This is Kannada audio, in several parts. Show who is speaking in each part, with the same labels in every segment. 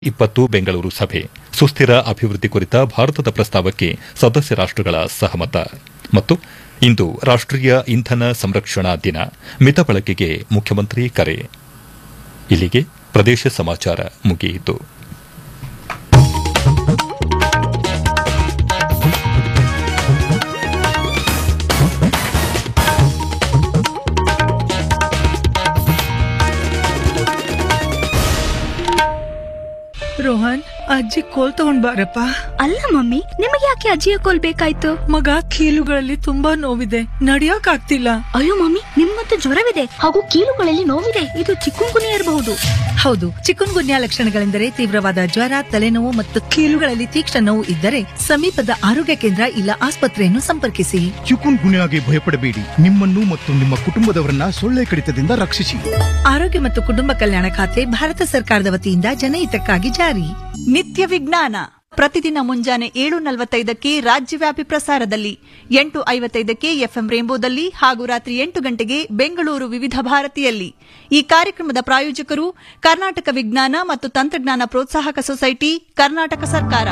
Speaker 1: ಇಪ್ಪತ್ತು ಬೆಂಗಳೂರು ಸಭೆ ಸುಸ್ಥಿರ ಅಭಿವೃದ್ಧಿ ಕುರಿತ ಭಾರತದ ಪ್ರಸ್ತಾವಕ್ಕೆ ಸದಸ್ಯ ರಾಷ್ಟಗಳ ಸಹಮತ ಮತ್ತು ಇಂದು ರಾಷ್ಟೀಯ ಇಂಧನ ಸಂರಕ್ಷಣಾ ದಿನ ಮಿತ ಬಳಕೆಗೆ ಮುಖ್ಯಮಂತ್ರಿ ಕರೆ ಇಲ್ಲಿಗೆ ಪ್ರದೇಶ ಸಮಾಚಾರ ಮುಗಿಯಿತು
Speaker 2: ರೋಹನ್ ಅಜ್ಜಿ ಕೋಲ್ ತಗೊಂಡ್ ಬಾರಪ್ಪ
Speaker 3: ಅಲ್ಲ ಮಮ್ಮಿ ನಿಮಗೆ ಯಾಕೆ ಅಜ್ಜಿಯ ಕೋಲ್ ಬೇಕಾಯ್ತು
Speaker 2: ಮಗ ಕೀಲುಗಳಲ್ಲಿ ತುಂಬಾ ನೋವಿದೆ ನಡಿಯಕ್ ಆಗ್ತಿಲ್ಲ
Speaker 3: ಅಯ್ಯೋ ಮಮ್ಮಿ ನಿಮ್ಗಂತೂ ಜ್ವರವಿದೆ ಹಾಗೂ ಕೀಲುಗಳಲ್ಲಿ ನೋವಿದೆ ಇದು ಚಿಕ್ಕುಂಗುನಿ ಇರಬಹುದು
Speaker 2: ಹೌದು ಚಿಕನ್ ಗುನ್ಯಾ ಲಕ್ಷಣಗಳೆಂದರೆ ತೀವ್ರವಾದ ಜ್ವರ ತಲೆನೋವು ಮತ್ತು ಕೀಲುಗಳಲ್ಲಿ ತೀಕ್ಷ್ಣ ನೋವು ಇದ್ದರೆ ಸಮೀಪದ ಆರೋಗ್ಯ ಕೇಂದ್ರ ಇಲ್ಲ ಆಸ್ಪತ್ರೆಯನ್ನು ಸಂಪರ್ಕಿಸಿ
Speaker 4: ಚಿಕುನ್ ಗುನ್ಯಾಗೆ ಭಯಪಡಬೇಡಿ ನಿಮ್ಮನ್ನು ಮತ್ತು ನಿಮ್ಮ ಕುಟುಂಬದವರನ್ನ ಸೊಳ್ಳೆ ಕಡಿತದಿಂದ ರಕ್ಷಿಸಿ
Speaker 2: ಆರೋಗ್ಯ ಮತ್ತು ಕುಟುಂಬ ಕಲ್ಯಾಣ ಖಾತೆ ಭಾರತ ಸರ್ಕಾರದ ವತಿಯಿಂದ ಜನಹಿತಕ್ಕಾಗಿ ಜಾರಿ
Speaker 5: ನಿತ್ಯ ವಿಜ್ಞಾನ ಪ್ರತಿದಿನ ಮುಂಜಾನೆ ಏಳು ನಲವತ್ತೈದಕ್ಕೆ ರಾಜ್ಯವ್ಯಾಪಿ ಪ್ರಸಾರದಲ್ಲಿ ಎಂಟು ಐವತ್ತೈದಕ್ಕೆ ಎಫ್ಎಂ ರೇಂಬೋದಲ್ಲಿ ಹಾಗೂ ರಾತ್ರಿ ಎಂಟು ಗಂಟೆಗೆ ಬೆಂಗಳೂರು ವಿವಿಧ ಭಾರತಿಯಲ್ಲಿ ಈ ಕಾರ್ಯಕ್ರಮದ ಪ್ರಾಯೋಜಕರು ಕರ್ನಾಟಕ ವಿಜ್ಞಾನ ಮತ್ತು ತಂತ್ರಜ್ಞಾನ ಪ್ರೋತ್ಸಾಹಕ ಸೊಸೈಟಿ ಕರ್ನಾಟಕ ಸರ್ಕಾರ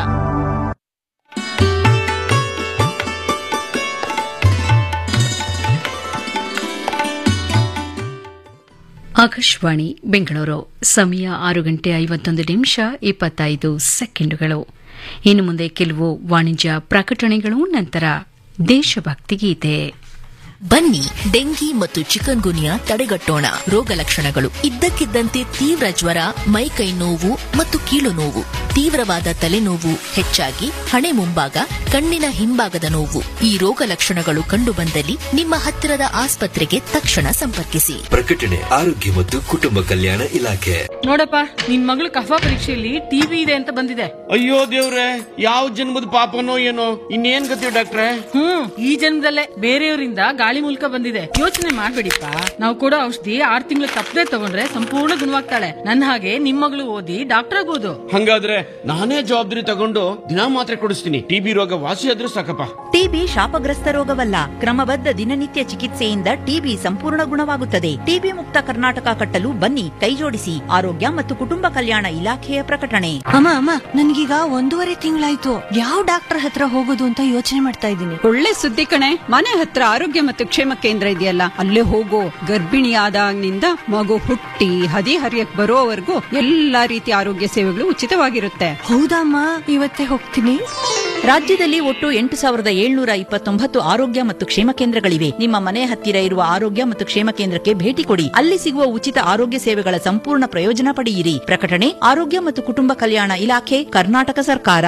Speaker 6: ಆಕಾಶವಾಣಿ ಬೆಂಗಳೂರು ಸಮಯ ಆರು ಗಂಟೆ ಐವತ್ತೊಂದು ನಿಮಿಷ ಇಪ್ಪತ್ತೈದು ಸೆಕೆಂಡುಗಳು ಇನ್ನು ಮುಂದೆ ಕೆಲವು ವಾಣಿಜ್ಯ ಪ್ರಕಟಣೆಗಳು ನಂತರ ದೇಶಭಕ್ತಿ ಗೀತೆ
Speaker 7: ಬನ್ನಿ ಡೆಂಗಿ ಮತ್ತು ಚಿಕನ್ ಗುನಿಯಾ ತಡೆಗಟ್ಟೋಣ ರೋಗ ಲಕ್ಷಣಗಳು ಇದ್ದಕ್ಕಿದ್ದಂತೆ ತೀವ್ರ ಜ್ವರ ಮೈಕೈ ನೋವು ಮತ್ತು ಕೀಲು ನೋವು ತೀವ್ರವಾದ ತಲೆನೋವು ಹೆಚ್ಚಾಗಿ ಹಣೆ ಮುಂಭಾಗ ಕಣ್ಣಿನ ಹಿಂಭಾಗದ ನೋವು ಈ ರೋಗ ಲಕ್ಷಣಗಳು ಕಂಡುಬಂದಲ್ಲಿ ನಿಮ್ಮ ಹತ್ತಿರದ ಆಸ್ಪತ್ರೆಗೆ ತಕ್ಷಣ ಸಂಪರ್ಕಿಸಿ
Speaker 8: ಪ್ರಕಟಣೆ ಆರೋಗ್ಯ ಮತ್ತು ಕುಟುಂಬ ಕಲ್ಯಾಣ ಇಲಾಖೆ
Speaker 9: ನೋಡಪ್ಪ ನಿನ್ ಮಗಳು ಕಫ ಪರೀಕ್ಷೆಯಲ್ಲಿ ಟಿವಿ ಇದೆ ಅಂತ ಬಂದಿದೆ
Speaker 10: ಅಯ್ಯೋ ದೇವ್ರೆ ಯಾವ ಜನ್ಮದ ಪಾಪನೋ ಏನೋ ಇನ್ನೇನ್ ಗತಿ ಡಾಕ್ಟ್ರೆ
Speaker 9: ಹ್ಮ್ ಈ ಜನ್ಮದಲ್ಲೇ ಬೇರೆಯವರಿಂದ ಗಾಳಿ ಮೂಲಕ ಬಂದಿದೆ ಯೋಚನೆ ಮಾಡ್ಬೇಡಿಪ್ಪ ನಾವು ಕೊಡೋ ಔಷಧಿ ಆರ್ ತಿಂಗಳು ತಪ್ಪದೆ ತಗೊಂಡ್ರೆ ಸಂಪೂರ್ಣ ಗುಣವಾಗ್ತಾಳೆ ನನ್ನ ಹಾಗೆ ನಿಮ್ ಮಗಳು ಓದಿ ಡಾಕ್ಟರ್ ಆಗೋದು
Speaker 10: ಹಂಗಾದ್ರೆ ನಾನೇ ಜವಾಬ್ದಾರಿ ತಗೊಂಡು ದಿನಾ ಮಾತ್ರೆ ಕೊಡಿಸ್ತೀನಿ ಟಿಬಿ ರೋಗ ವಾಸಿ ಆದ್ರೂ ಸಾಕಪ್ಪ
Speaker 5: ಟಿಬಿ ಶಾಪಗ್ರಸ್ತ ರೋಗವಲ್ಲ ಕ್ರಮಬದ್ಧ ದಿನನಿತ್ಯ ಚಿಕಿತ್ಸೆಯಿಂದ ಟಿಬಿ ಸಂಪೂರ್ಣ ಗುಣವಾಗುತ್ತದೆ ಟಿಬಿ ಮುಕ್ತ ಕರ್ನಾಟಕ ಕಟ್ಟಲು ಬನ್ನಿ ಕೈಜೋಡಿಸಿ ಆರೋಗ್ಯ ಮತ್ತು ಕುಟುಂಬ ಕಲ್ಯಾಣ ಇಲಾಖೆಯ ಪ್ರಕಟಣೆ
Speaker 11: ಅಮ್ಮ ಅಮ್ಮ ನನ್ಗೀಗ ಒಂದೂವರೆ ತಿಂಗಳಾಯ್ತು ಯಾವ ಡಾಕ್ಟರ್ ಹತ್ರ ಹೋಗೋದು ಅಂತ ಯೋಚನೆ ಮಾಡ್ತಾ ಇದ್ದೀನಿ
Speaker 12: ಒಳ್ಳೆ ಸುದ್ದಿ ಕಣೆ ಮನೆ ಹತ್ರ ಆರೋಗ್ಯ ಮತ್ತು ಕ್ಷೇಮ ಕೇಂದ್ರ ಇದೆಯಲ್ಲ ಅಲ್ಲೇ ಹೋಗೋ ಗರ್ಭಿಣಿ ಆದಾಗಿನಿಂದ ಮಗು ಹುಟ್ಟಿ ಹದಿ ಹರಿಯಕ್ ಬರೋವರೆಗೂ ಎಲ್ಲಾ ರೀತಿಯ ಆರೋಗ್ಯ ಸೇವೆಗಳು ಉಚಿತವಾಗಿರುತ್ತೆ
Speaker 11: ಹೌದಮ್ಮ ಇವತ್ತೇ ಹೋಗ್ತೀನಿ
Speaker 5: ರಾಜ್ಯದಲ್ಲಿ ಒಟ್ಟು ಎಂಟು ಸಾವಿರದ ಏಳ್ನೂರ ಇಪ್ಪತ್ತೊಂಬತ್ತು ಆರೋಗ್ಯ ಮತ್ತು ಕ್ಷೇಮ ಕೇಂದ್ರಗಳಿವೆ ನಿಮ್ಮ ಮನೆ ಹತ್ತಿರ ಇರುವ ಆರೋಗ್ಯ ಮತ್ತು ಕ್ಷೇಮ ಕೇಂದ್ರಕ್ಕೆ ಭೇಟಿ ಕೊಡಿ ಅಲ್ಲಿ ಸಿಗುವ ಉಚಿತ ಆರೋಗ್ಯ ಸೇವೆಗಳ ಸಂಪೂರ್ಣ ಪ್ರಯೋಜನ ಪಡೆಯಿರಿ ಪ್ರಕಟಣೆ ಆರೋಗ್ಯ ಮತ್ತು ಕುಟುಂಬ ಕಲ್ಯಾಣ ಇಲಾಖೆ ಕರ್ನಾಟಕ ಸರ್ಕಾರ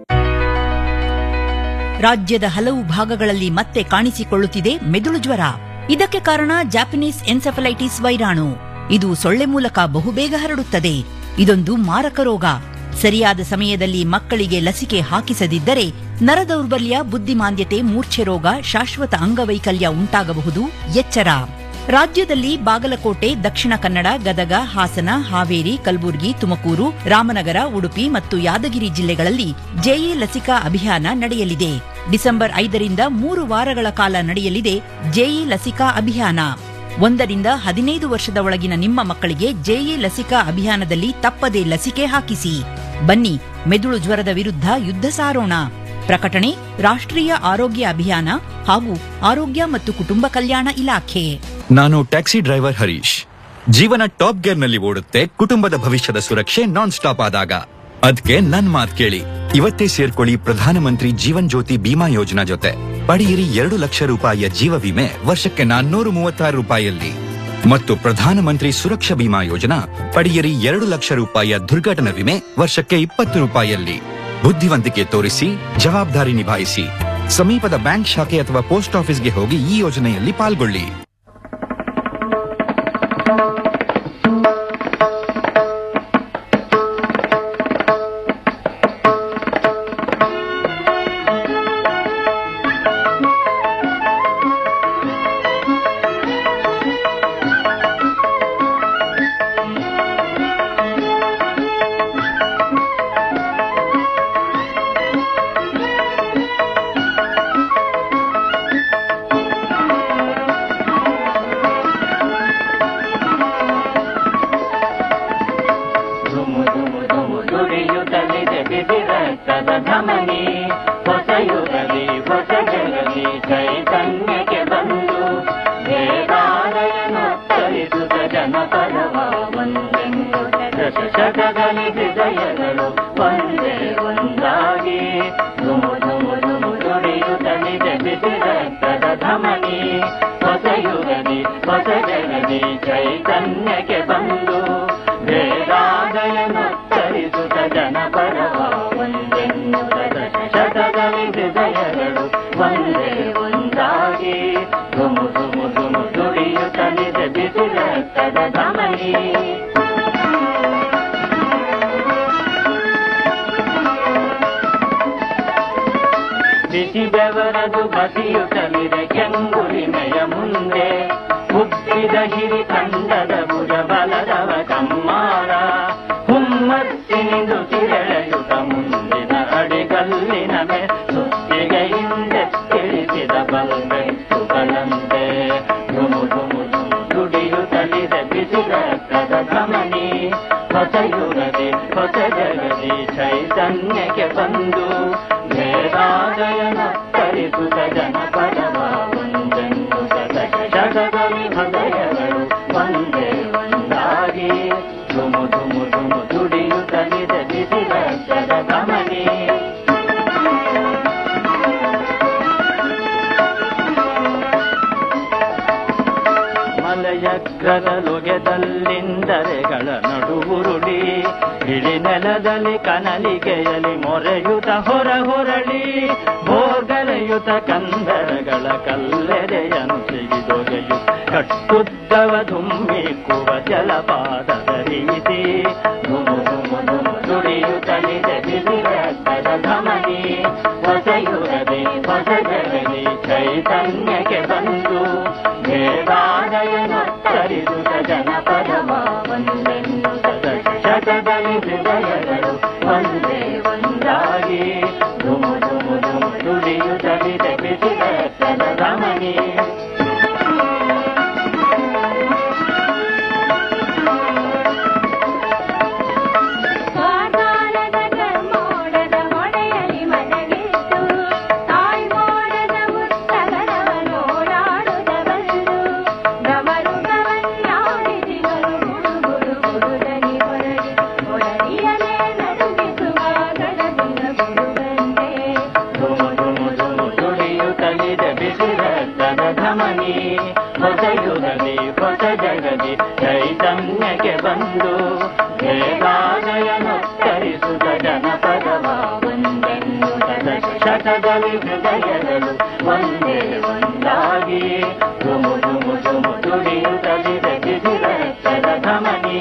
Speaker 5: ರಾಜ್ಯದ ಹಲವು ಭಾಗಗಳಲ್ಲಿ ಮತ್ತೆ ಕಾಣಿಸಿಕೊಳ್ಳುತ್ತಿದೆ ಮೆದುಳು ಜ್ವರ ಇದಕ್ಕೆ ಕಾರಣ ಜಾಪನೀಸ್ ಎನ್ಸೆಫಲೈಟಿಸ್ ವೈರಾಣು ಇದು ಸೊಳ್ಳೆ ಮೂಲಕ ಬಹುಬೇಗ ಹರಡುತ್ತದೆ ಇದೊಂದು ಮಾರಕ ರೋಗ ಸರಿಯಾದ ಸಮಯದಲ್ಲಿ ಮಕ್ಕಳಿಗೆ ಲಸಿಕೆ ಹಾಕಿಸದಿದ್ದರೆ ನರದೌರ್ಬಲ್ಯ ಬುದ್ಧಿಮಾಂದ್ಯತೆ ಮೂರ್ಛೆ ರೋಗ ಶಾಶ್ವತ ಅಂಗವೈಕಲ್ಯ ಉಂಟಾಗಬಹುದು ಎಚ್ಚರ ರಾಜ್ಯದಲ್ಲಿ ಬಾಗಲಕೋಟೆ ದಕ್ಷಿಣ ಕನ್ನಡ ಗದಗ ಹಾಸನ ಹಾವೇರಿ ಕಲಬುರಗಿ ತುಮಕೂರು ರಾಮನಗರ ಉಡುಪಿ ಮತ್ತು ಯಾದಗಿರಿ ಜಿಲ್ಲೆಗಳಲ್ಲಿ ಜೆಎ ಲಸಿಕಾ ಅಭಿಯಾನ ನಡೆಯಲಿದೆ ಡಿಸೆಂಬರ್ ಐದರಿಂದ ಮೂರು ವಾರಗಳ ಕಾಲ ನಡೆಯಲಿದೆ ಜೆಇ ಲಸಿಕಾ ಅಭಿಯಾನ ಒಂದರಿಂದ ಹದಿನೈದು ವರ್ಷದ ಒಳಗಿನ ನಿಮ್ಮ ಮಕ್ಕಳಿಗೆ ಜೆಇ ಲಸಿಕಾ ಅಭಿಯಾನದಲ್ಲಿ ತಪ್ಪದೇ ಲಸಿಕೆ ಹಾಕಿಸಿ ಬನ್ನಿ ಮೆದುಳು ಜ್ವರದ ವಿರುದ್ಧ ಯುದ್ಧ ಸಾರೋಣ ಪ್ರಕಟಣೆ ರಾಷ್ಟ್ರೀಯ ಆರೋಗ್ಯ ಅಭಿಯಾನ ಹಾಗೂ ಆರೋಗ್ಯ ಮತ್ತು ಕುಟುಂಬ ಕಲ್ಯಾಣ ಇಲಾಖೆ
Speaker 13: ನಾನು ಟ್ಯಾಕ್ಸಿ ಡ್ರೈವರ್ ಹರೀಶ್ ಜೀವನ ಟಾಪ್ ಗೇರ್ ನಲ್ಲಿ ಓಡುತ್ತೆ ಕುಟುಂಬದ ಭವಿಷ್ಯದ ಸುರಕ್ಷೆ ನಾನ್ ಸ್ಟಾಪ್ ಆದಾಗ ಅದ್ಕೆ ನನ್ ಮಾತ್ ಕೇಳಿ ಇವತ್ತೇ ಸೇರ್ಕೊಳ್ಳಿ ಪ್ರಧಾನಮಂತ್ರಿ ಜೀವನ್ ಜ್ಯೋತಿ ಬಿಮಾ ಯೋಜನಾ ಜೊತೆ ಪಡೆಯಿರಿ ಎರಡು ಲಕ್ಷ ರೂಪಾಯಿಯ ಜೀವ ವಿಮೆ ವರ್ಷಕ್ಕೆ ನಾನ್ನೂರು ಮೂವತ್ತಾರು ರೂಪಾಯಿಯಲ್ಲಿ ಮತ್ತು ಪ್ರಧಾನಮಂತ್ರಿ ಸುರಕ್ಷಾ ಬಿಮಾ ಯೋಜನಾ ಪಡೆಯಿರಿ ಎರಡು ಲಕ್ಷ ರೂಪಾಯಿಯ ದುರ್ಘಟನಾ ವಿಮೆ ವರ್ಷಕ್ಕೆ ಇಪ್ಪತ್ತು ರೂಪಾಯಿಯಲ್ಲಿ ಬುದ್ಧಿವಂತಿಕೆ ತೋರಿಸಿ ಜವಾಬ್ದಾರಿ ನಿಭಾಯಿಸಿ ಸಮೀಪದ ಬ್ಯಾಂಕ್ ಶಾಖೆ ಅಥವಾ ಪೋಸ್ಟ್ ಆಫೀಸ್ಗೆ ಹೋಗಿ ಈ ಯೋಜನೆಯಲ್ಲಿ ಪಾಲ್ಗೊಳ್ಳಿ
Speaker 14: ತುಡಿಯುತ್ತಲಿದೆ ಬಿಸಿ ರಕ್ತದ ಧಮನಿ ಹೊಸ ಯುಗದಿ ಹೊಸ ಜಗದಿ ಚೈತನ್ಯಕ್ಕೆ ಬಂದು ವೇದಾಲಯನೋತ್ತರಿಸುತ್ತ ಜನಪದವ ಒಂದೆಂದು ದಶಕದಲ್ಲಿ ಹೃದಯಗಳು ಒಂದೇ ಒಂದಾಗಿ ಧುಮು ಧುಮು ಧುಮು ತುಡಿಯುತ್ತಲಿದೆ ಬಿಸಿ ರಕ್ತದ ಧಮನಿ ಹೊಸ ಯುಗದಿ ಹೊಸ ಜಗದಿ ಚೈತನ್ಯಕ್ಕೆ ಬಂದು ವೇದಾದಯನೋತ್ತರಿಸುತ್ತ ಜನಪರವ ಒಂದೆನ್ನುತ್ತ ದಶಕದಲ್ಲಿ ಹೃದಯಗಳು ಒಂದೇ ಒಂದಾಗಿ ಧುಮು ಧುಮು ಧುಮು ತುಡಿಯುತ್ತಲಿದೆ ಬಿಸಿ ರಕ್ತದ ಧಮನಿ ಬಿಸಿ ಬೆವರದು ಬಸಿಯುತ್ತಲಿದೆ ಕೆಂಗುರಿಮೆಯ ಮುಂದೆ ಹುಟ್ಟಿದ ಹಿರಿ ಕಂಡದ ಭುಜ ಬಲದವ ಕಮ್ಮಾರ ಹುಮ್ಮಸ್ಸಿನಿಂದು ಸಿರೆಳೆಯುತ್ತ ಮುಂದಿನ ಅಡಿಗಲ್ಲಿನ ಮೇ ಸುತ್ತಿಗೆಯಿಂದ ತಿಳಿಸಿದ ಬಲ್ಬೆಟ್ಟುಗಳಂತೆ ಧುಮು ಧುಮು ಧುಮು ದುಡಿಯುತ್ತಲಿದೆ ಬಿಸಿ ರಕ್ತದ ಗಮನಿ ಹೊಸ ಯುಗದಿ ಹೊಸ ಜಗದಿ ಚೈತನ್ಯಕ್ಕೆ ಬಂದು ವೇದಾದಯನ ಕರಿಸುತ್ತ ಜನಪದವ ಒಂದೆಂದು ಶತದಲ್ಲಿ ಹೃದಯಗಳು ಒಂದೇ ಒಂದಾಗಿ ಧುಮು ಧುಮು ಧುಮು ದುಡಿಯುತ್ತಲಿದೆ ಬಿಸಿ ರಕ್ತದ ಗಮನಿ ಮಲಯಗ್ರದಲುಗೆದಲ್ಲಿಂದರೆಗಳ ನಡುವುರುಡಿ ಇಳಿ ನೆಲದಲ್ಲಿ ಕನಲಿಗೆಯಲಿ ಮೊರೆಯುತ ಹೊರ ಹೊರಳಿ ಭೋಗಲೆಯುತ ಕಂದರಗಳ ಕಲ್ಲೆದೆಯನು ಸಿಗಿದೊಗೆಯು ಕಟ್ಟುದ್ದವ ಧುಮ್ಮಿಕ್ಕುವ ಜಲಪಾದದ ರೀತಿ ಧುಮು ಧುಮು ಧುಮು ದುಡಿಯುತ್ತಲಿದೆ ಬಿಸಿ ರಕ್ತದ ಧಮನಿ ಹೊಸ ಯುಗದಿ ಹೊಸ ಜಗದಿ ಚೈತನ್ಯಕ್ಕೆ ಬಂದು ವೇದಾದಯನೋತ್ತರಿಸುತ್ತ ಜನಪದವ ಒಂದೆನ್ನುತ್ತ ಶತದಲ್ಲಿ ಹೃದಯಗಳು ಒಂದೇ ಒಂದಾಗಿ ಧುಮು ಧುಮು ಧುಮು ದುಡಿಯುತ್ತಲಿದೆ ಬಿಸಿ ರಕ್ತದ ಧಮನಿ
Speaker 15: ಪಾತಾಳದ ಕರ್ಮೋಡದ ಹೊಡೆಯಲಿ ಮನಗಿತ್ತು ತಾಯಿ ಮೋಡದ ಮುತ್ತಗರವನೋಡಾಡುತ್ತ ಬಂದು ಗಮರುಗವನ್ನಾಡಿಸಿದರು ಗುಡು ಗುಡು ಗುಡುದನಿ ಹೊರಡಿ ಹೊರಡಿಯಲೇ ನಡುಗಿಸುವ ಗಡದಿನ ಗುಡುಗಂತೆ
Speaker 14: ಧುಮು ಧುಮು ಧುಮು ದುಡಿಯುತ್ತಲಿದೆ ಬಿಸಿ ರಕ್ತದ ಧಮನಿ ಹೊಸ ಯುಗದಿ ಹೊಸ ಜಗದಿ ಚೈತನ್ಯಕ್ಕೆ ಬಂದು ವೇದಾಲಯನೋತ್ತರಿಸುತ್ತ ಜನಪದವ ಒಂದೆನ್ನುತ್ತ ಶತದಲ್ಲಿ ಹೃದಯಗಳು ಒಂದೇ ಒಂದಾಗಿ ಧುಮು ಧುಮು ಧುಮು ದುಡಿಯುತ್ತಲಿದೆ ಬಿಸಿ ರಕ್ತದ ಧಮನಿ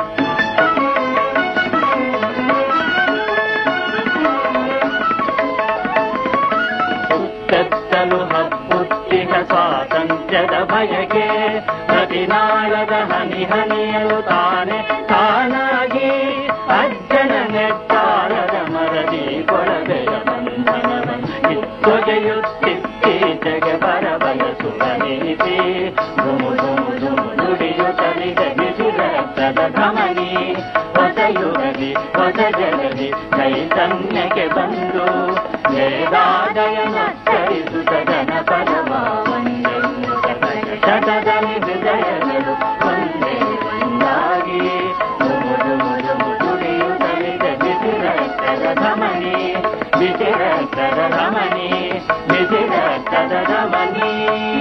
Speaker 14: ಸುತ್ತೆತ್ತಲು ಹಬ್ಬುತ್ತಿಗ ಸ್ವಾತಂತ್ರ್ಯದ ಬಯಕೆ ಪ್ರತಿನಾಳದ ಹನಿ ಹನಿಯಲು ತಾನೆ ತಾನಾಗಿ ಅಜ್ಜನ ನೆಟ್ಟಾಳದ ಮರದಿ ಕೊಳವೆಯ ಬಂಧನವನ್ನು ಕಿತ್ತೊಗೆಯುತ್ತಿತ್ತೀಚೆಗೆ ಬರಬಯಸುವ ನೀತಿ ಧುಮು ಧುಮು ಧುಮು ನುಡಿಯುತ್ತಲಿದೆ ಬಿಸಿ ರಕ್ತದ ಧಮನಿ ಹೊಸ ಯುಗದಿ ಹೊಸ ಜಗದಿ ಚೈತನ್ಯಕ್ಕೆ ಬಂದು ವೇದಾದಯನೋತ್ತರಿಸುತ್ತ ಜನಪದವ ಒಂದೆನ್ನುತ್ತ ಶತದಲ್ಲಿ ಹೃದಯಗಳು ಒಂದೇ ಒಂದಾಗಿ ಧುಮು ಧುಮು ಧುಮು ದುಡಿಯುತ್ತಲಿದೆ ಬಿಸಿ ರಕ್ತದ ಧಮನಿ ಬಿಸಿ ರಕ್ತದ ಧಮನಿ ಬಿಸಿ ರಕ್ತದ ಧಮನಿ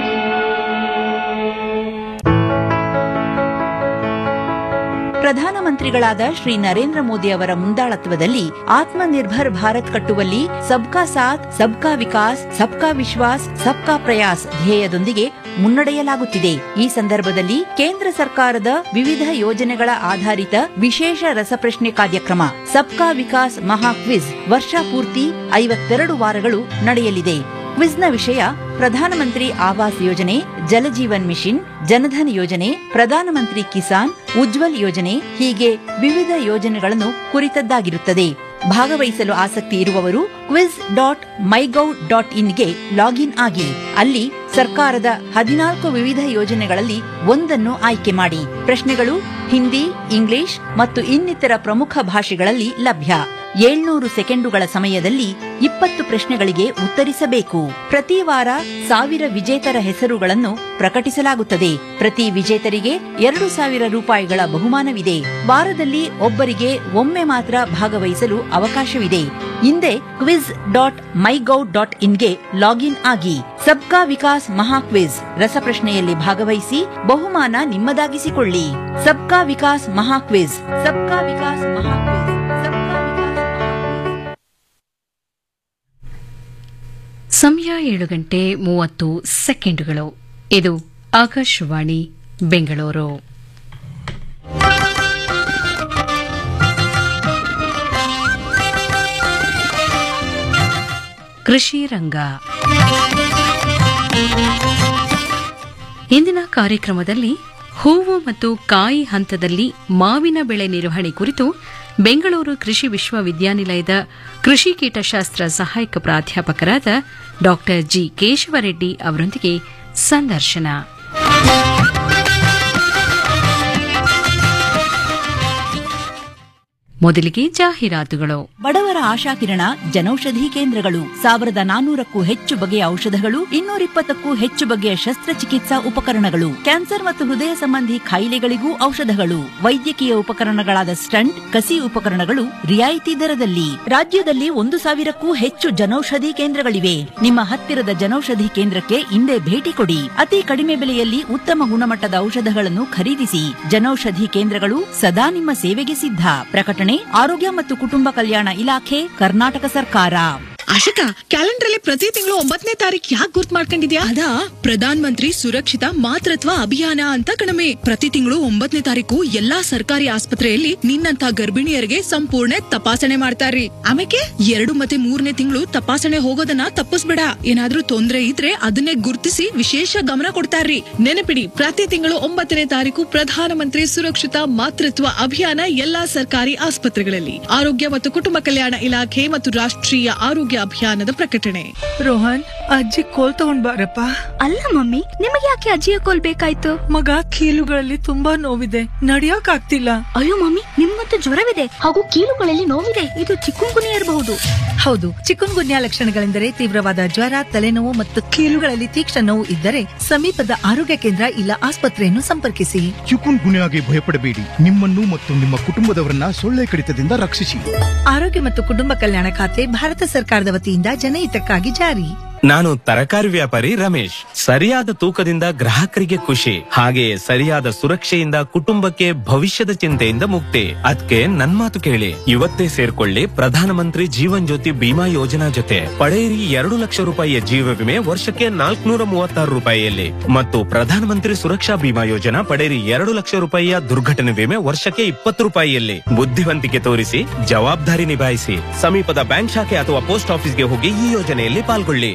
Speaker 5: ಪ್ರಧಾನಮಂತ್ರಿಗಳಾದ ಶ್ರೀ ನರೇಂದ್ರ ಮೋದಿ ಅವರ ಮುಂದಾಳತ್ವದಲ್ಲಿ ಆತ್ಮನಿರ್ಭರ್ ಭಾರತ್ ಕಟ್ಟುವಲ್ಲಿ ಸಬ್ಕಾ ಸಾಥ್ ಸಬ್ಕಾ ವಿಕಾಸ್ ಸಬ್ಕಾ ವಿಶ್ವಾಸ್ ಸಬ್ಕಾ ಪ್ರಯಾಸ್ ಧ್ಯೇಯದೊಂದಿಗೆ ಮುನ್ನಡೆಯಲಾಗುತ್ತಿದೆ ಈ ಸಂದರ್ಭದಲ್ಲಿ ಕೇಂದ್ರ ಸರ್ಕಾರದ ವಿವಿಧ ಯೋಜನೆಗಳ ಆಧಾರಿತ ವಿಶೇಷ ರಸಪ್ರಶ್ನೆ ಕಾರ್ಯಕ್ರಮ ಸಬ್ಕಾ ವಿಕಾಸ್ ಮಹಾ ಕ್ವಿಜ್ ವರ್ಷ ಪೂರ್ತಿ ಐವತ್ತೆರಡು ವಾರಗಳು ನಡೆಯಲಿದೆ ಕ್ವಿಜ್ನ ವಿಷಯ ಪ್ರಧಾನಮಂತ್ರಿ ಆವಾಸ್ ಯೋಜನೆ ಜಲಜೀವನ್ ಮಿಷನ್ ಜನಧನ್ ಯೋಜನೆ ಪ್ರಧಾನಮಂತ್ರಿ ಕಿಸಾನ್ ಉಜ್ವಲ್ ಯೋಜನೆ ಹೀಗೆ ವಿವಿಧ ಯೋಜನೆಗಳನ್ನು ಕುರಿತದ್ದಾಗಿರುತ್ತದೆ ಭಾಗವಹಿಸಲು ಆಸಕ್ತಿ ಇರುವವರು ಕ್ವಿಜ್ ಡಾಟ್ ಮೈಗೌ ಡಾಟ್ ಇನ್ಗೆ ಲಾಗಿನ್ ಆಗಿ ಅಲ್ಲಿ ಸರ್ಕಾರದ ಹದಿನಾಲ್ಕು ವಿವಿಧ ಯೋಜನೆಗಳಲ್ಲಿ ಒಂದನ್ನು ಆಯ್ಕೆ ಮಾಡಿ ಪ್ರಶ್ನೆಗಳು ಹಿಂದಿ ಇಂಗ್ಲಿಷ್ ಮತ್ತು ಇನ್ನಿತರ ಪ್ರಮುಖ ಭಾಷೆಗಳಲ್ಲಿ ಲಭ್ಯ ಏಳ್ನೂರು ಸೆಕೆಂಡುಗಳ ಸಮಯದಲ್ಲಿ ಇಪ್ಪತ್ತು ಪ್ರಶ್ನೆಗಳಿಗೆ ಉತ್ತರಿಸಬೇಕು ಪ್ರತಿ ವಾರ ಸಾವಿರ ವಿಜೇತರ ಹೆಸರುಗಳನ್ನು ಪ್ರಕಟಿಸಲಾಗುತ್ತದೆ ಪ್ರತಿ ವಿಜೇತರಿಗೆ ಎರಡು ಸಾವಿರ ರೂಪಾಯಿಗಳ ಬಹುಮಾನವಿದೆ ವಾರದಲ್ಲಿ ಒಬ್ಬರಿಗೆ ಒಮ್ಮೆ ಮಾತ್ರ ಭಾಗವಹಿಸಲು ಅವಕಾಶವಿದೆ ಹಿಂದೆ ಕ್ವಿಜ್ ಡಾಟ್ ಮೈಗೌ ಡಾಟ್ ಇನ್ಗೆ ಲಾಗಿನ್ ಆಗಿ ಸಬ್ಕಾ ವಿಕಾಸ್ ಮಹಾ ಕ್ವಿಜ್ ರಸಪ್ರಶ್ನೆಯಲ್ಲಿ ಭಾಗವಹಿಸಿ ಬಹುಮಾನ ನಿಮ್ಮದಾಗಿಸಿಕೊಳ್ಳಿ ಸಬ್ಕಾ ವಿಕಾಸ್ ಮಹಾ ಕ್ವಿಜ್ ಸಬ್ಕಾ ವಿಕಾಸ್ ಮಹಾ ಕ್ವಿಜ್
Speaker 6: ಸಮಯ ಏಳು ಗಂಟೆ ಮೂವತ್ತು ಸೆಕೆಂಡುಗಳು ಇದು ಆಕಾಶವಾಣಿ ಬೆಂಗಳೂರು ಕೃಷಿ ರಂಗ ಇಂದಿನ ಕಾರ್ಯಕ್ರಮದಲ್ಲಿ ಹೂವು ಮತ್ತು ಕಾಯಿ ಹಂತದಲ್ಲಿ ಮಾವಿನ ಬೆಳೆ ನಿರ್ವಹಣೆ ಕುರಿತು ಬೆಂಗಳೂರು ಕೃಷಿ ವಿಶ್ವವಿದ್ಯಾನಿಲಯದ ಕೃಷಿ ಕೀಟಶಾಸ್ತ್ರ ಸಹಾಯಕ ಪ್ರಾಧ್ಯಾಪಕರಾದ ಡಾ ಜಿ ಕೇಶವರೆಡ್ಡಿ ಅವರೊಂದಿಗೆ ಸಂದರ್ಶನ ಮೊದಲಿಗೆ ಜಾಹೀರಾತುಗಳು
Speaker 5: ಬಡವರ ಆಶಾಕಿರಣ ಜನೌಷಧಿ ಕೇಂದ್ರಗಳು ಸಾವಿರದ ನಾನೂರಕ್ಕೂ ಹೆಚ್ಚು ಬಗೆಯ ಔಷಧಗಳು ಇನ್ನೂರಿಪ್ಪತ್ತಕ್ಕೂ ಹೆಚ್ಚು ಬಗೆಯ ಶಸ್ತ್ರಚಿಕಿತ್ಸಾ ಉಪಕರಣಗಳು ಕ್ಯಾನ್ಸರ್ ಮತ್ತು ಹೃದಯ ಸಂಬಂಧಿ ಕಾಯಿಲೆಗಳಿಗೂ ಔಷಧಗಳು ವೈದ್ಯಕೀಯ ಉಪಕರಣಗಳಾದ ಸ್ಟಂಟ್ ಕಸಿ ಉಪಕರಣಗಳು ರಿಯಾಯಿತಿ ದರದಲ್ಲಿ ರಾಜ್ಯದಲ್ಲಿ ಒಂದು ಸಾವಿರಕ್ಕೂ ಹೆಚ್ಚು ಜನೌಷಧಿ ಕೇಂದ್ರಗಳಿವೆ ನಿಮ್ಮ ಹತ್ತಿರದ ಜನೌಷಧಿ ಕೇಂದ್ರಕ್ಕೆ ಇಂದೇ ಭೇಟಿ ಕೊಡಿ ಅತಿ ಕಡಿಮೆ ಬೆಲೆಯಲ್ಲಿ ಉತ್ತಮ ಗುಣಮಟ್ಟದ ಔಷಧಗಳನ್ನು ಖರೀದಿಸಿ ಜನೌಷಧಿ ಕೇಂದ್ರಗಳು ಸದಾ ನಿಮ್ಮ ಸೇವೆಗೆ ಸಿದ್ಧ ಪ್ರಕಟಣೆ ಆರೋಗ್ಯ ಮತ್ತು ಕುಟುಂಬ ಕಲ್ಯಾಣ ಇಲಾಖೆ ಕರ್ನಾಟಕ ಸರ್ಕಾರ
Speaker 16: ಆಶಿಕಾ ಕ್ಯಾಲೆಂಡರ್ ಅಲ್ಲಿ ಪ್ರತಿ ತಿಂಗಳು ಒಂಬತ್ತನೇ ತಾರೀಕು ಯಾಕೆ ಗುರ್ತ್ ಮಾಡ್ಕೊಂಡಿದ್ಯಾ ಅದ ಪ್ರಧಾನ್ ಮಂತ್ರಿ ಸುರಕ್ಷಿತ ಮಾತೃತ್ವ ಅಭಿಯಾನ ಅಂತ ಕಣಮೆ ಪ್ರತಿ ತಿಂಗಳು ಒಂಬತ್ತನೇ ತಾರೀಕು ಎಲ್ಲಾ ಸರ್ಕಾರಿ ಆಸ್ಪತ್ರೆಯಲ್ಲಿ ನಿನ್ನಂತ ಗರ್ಭಿಣಿಯರಿಗೆ ಸಂಪೂರ್ಣ ತಪಾಸಣೆ ಮಾಡ್ತಾರ್ರಿ ಆಮೇಲೆ ಎರಡು ಮತ್ತೆ ಮೂರನೇ ತಿಂಗಳು ತಪಾಸಣೆ ಹೋಗೋದನ್ನ ತಪ್ಪಿಸ್ಬೇಡ ಏನಾದ್ರೂ ತೊಂದ್ರೆ ಇದ್ರೆ ಅದನ್ನೇ ಗುರ್ತಿಸಿ ವಿಶೇಷ ಗಮನ ಕೊಡ್ತಾರ್ರಿ ನೆನಪಿಡಿ ಪ್ರತಿ ತಿಂಗಳು ಒಂಬತ್ತನೇ ತಾರೀಕು ಪ್ರಧಾನ ಮಂತ್ರಿ ಸುರಕ್ಷಿತ ಮಾತೃತ್ವ ಅಭಿಯಾನ ಎಲ್ಲಾ ಸರ್ಕಾರಿ ಆಸ್ಪತ್ರೆಗಳಲ್ಲಿ ಆರೋಗ್ಯ ಮತ್ತು ಕುಟುಂಬ ಕಲ್ಯಾಣ ಇಲಾಖೆ ಮತ್ತು ರಾಷ್ಟ್ರೀಯ ಆರೋಗ್ಯ ಅಭಿಯಾನದ ಪ್ರಕಟಣೆ
Speaker 2: ರೋಹನ್ ಅಜ್ಜಿ ಕೋಲ್ ತಗೊಂಡ್ ಬಾರಪ್ಪ
Speaker 3: ಅಲ್ಲ ಮಮ್ಮಿ ನಿಮಗೆ ಯಾಕೆ ಅಜ್ಜಿಯ ಕೋಲ್ ಬೇಕಾಯ್ತು
Speaker 2: ಮಗ ಕೀಲುಗಳಲ್ಲಿ ತುಂಬಾ ನೋವಿದೆ ನಡಿಯಕ್ ಆಗ್ತಿಲ್ಲ
Speaker 3: ಅಯ್ಯೋ ಮಮ್ಮಿ ನಿಮ್ಮಂತೂ ಜ್ವರವಿದೆ ಹಾಗೂ ಕೀಲುಗಳಲ್ಲಿ ನೋವಿದೆ ಇದು ಚಿಕ್ಕುಂಗುನಿ ಇರಬಹುದು
Speaker 2: ಹೌದು ಚಿಕನ್ ಗುನ್ಯಾ ಲಕ್ಷಣಗಳೆಂದರೆ ತೀವ್ರವಾದ ಜ್ವರ ತಲೆನೋವು ಮತ್ತು ಕೀಲುಗಳಲ್ಲಿ ತೀಕ್ಷ್ಣ ನೋವು ಇದ್ದರೆ ಸಮೀಪದ ಆರೋಗ್ಯ ಕೇಂದ್ರ ಇಲ್ಲ ಆಸ್ಪತ್ರೆಯನ್ನು ಸಂಪರ್ಕಿಸಿ
Speaker 4: ಚಿಕುನ್ ಗುನ್ಯಾಗೆ ಭಯಪಡಬೇಡಿ ನಿಮ್ಮನ್ನು ಮತ್ತು ನಿಮ್ಮ ಕುಟುಂಬದವರನ್ನ ಸೊಳ್ಳೆ ಕಡಿತದಿಂದ ರಕ್ಷಿಸಿ
Speaker 2: ಆರೋಗ್ಯ ಮತ್ತು ಕುಟುಂಬ ಕಲ್ಯಾಣ ಖಾತೆ ಭಾರತ ಸರ್ಕಾರದ ವತಿಯಿಂದ ಜನಹಿತಕ್ಕಾಗಿ ಜಾರಿ
Speaker 17: ನಾನು ತರಕಾರಿ ವ್ಯಾಪಾರಿ ರಮೇಶ್ ಸರಿಯಾದ ತೂಕದಿಂದ ಗ್ರಾಹಕರಿಗೆ ಖುಷಿ ಹಾಗೆಯೇ ಸರಿಯಾದ ಸುರಕ್ಷೆಯಿಂದ ಕುಟುಂಬಕ್ಕೆ ಭವಿಷ್ಯದ ಚಿಂತೆಯಿಂದ ಮುಕ್ತಿ ಅದಕ್ಕೆ ನನ್ ಮಾತು ಕೇಳಿ ಇವತ್ತೇ ಸೇರ್ಕೊಳ್ಳಿ ಪ್ರಧಾನಮಂತ್ರಿ ಜೀವನ್ ಜ್ಯೋತಿ ಬಿಮಾ ಯೋಜನಾ ಜೊತೆ ಪಡೆಯಿರಿ ಎರಡು ಲಕ್ಷ ರೂಪಾಯಿಯ ಜೀವ ವಿಮೆ ವರ್ಷಕ್ಕೆ ನಾಲ್ಕುನೂರ ಮೂವತ್ತಾರು ರೂಪಾಯಿಯಲ್ಲಿ ಮತ್ತು ಪ್ರಧಾನಮಂತ್ರಿ ಸುರಕ್ಷಾ ಬಿಮಾ ಯೋಜನಾ ಪಡೆಯಿರಿ ಎರಡು ಲಕ್ಷ ರೂಪಾಯಿಯ ದುರ್ಘಟನೆ ವಿಮೆ ವರ್ಷಕ್ಕೆ ಇಪ್ಪತ್ತು ರೂಪಾಯಿಯಲ್ಲಿ ಬುದ್ಧಿವಂತಿಕೆ ತೋರಿಸಿ ಜವಾಬ್ದಾರಿ ನಿಭಾಯಿಸಿ ಸಮೀಪದ ಬ್ಯಾಂಕ್ ಶಾಖೆ ಅಥವಾ ಪೋಸ್ಟ್ ಆಫೀಸ್ಗೆ ಹೋಗಿ ಈ ಯೋಜನೆಯಲ್ಲಿ ಪಾಲ್ಗೊಳ್ಳಿ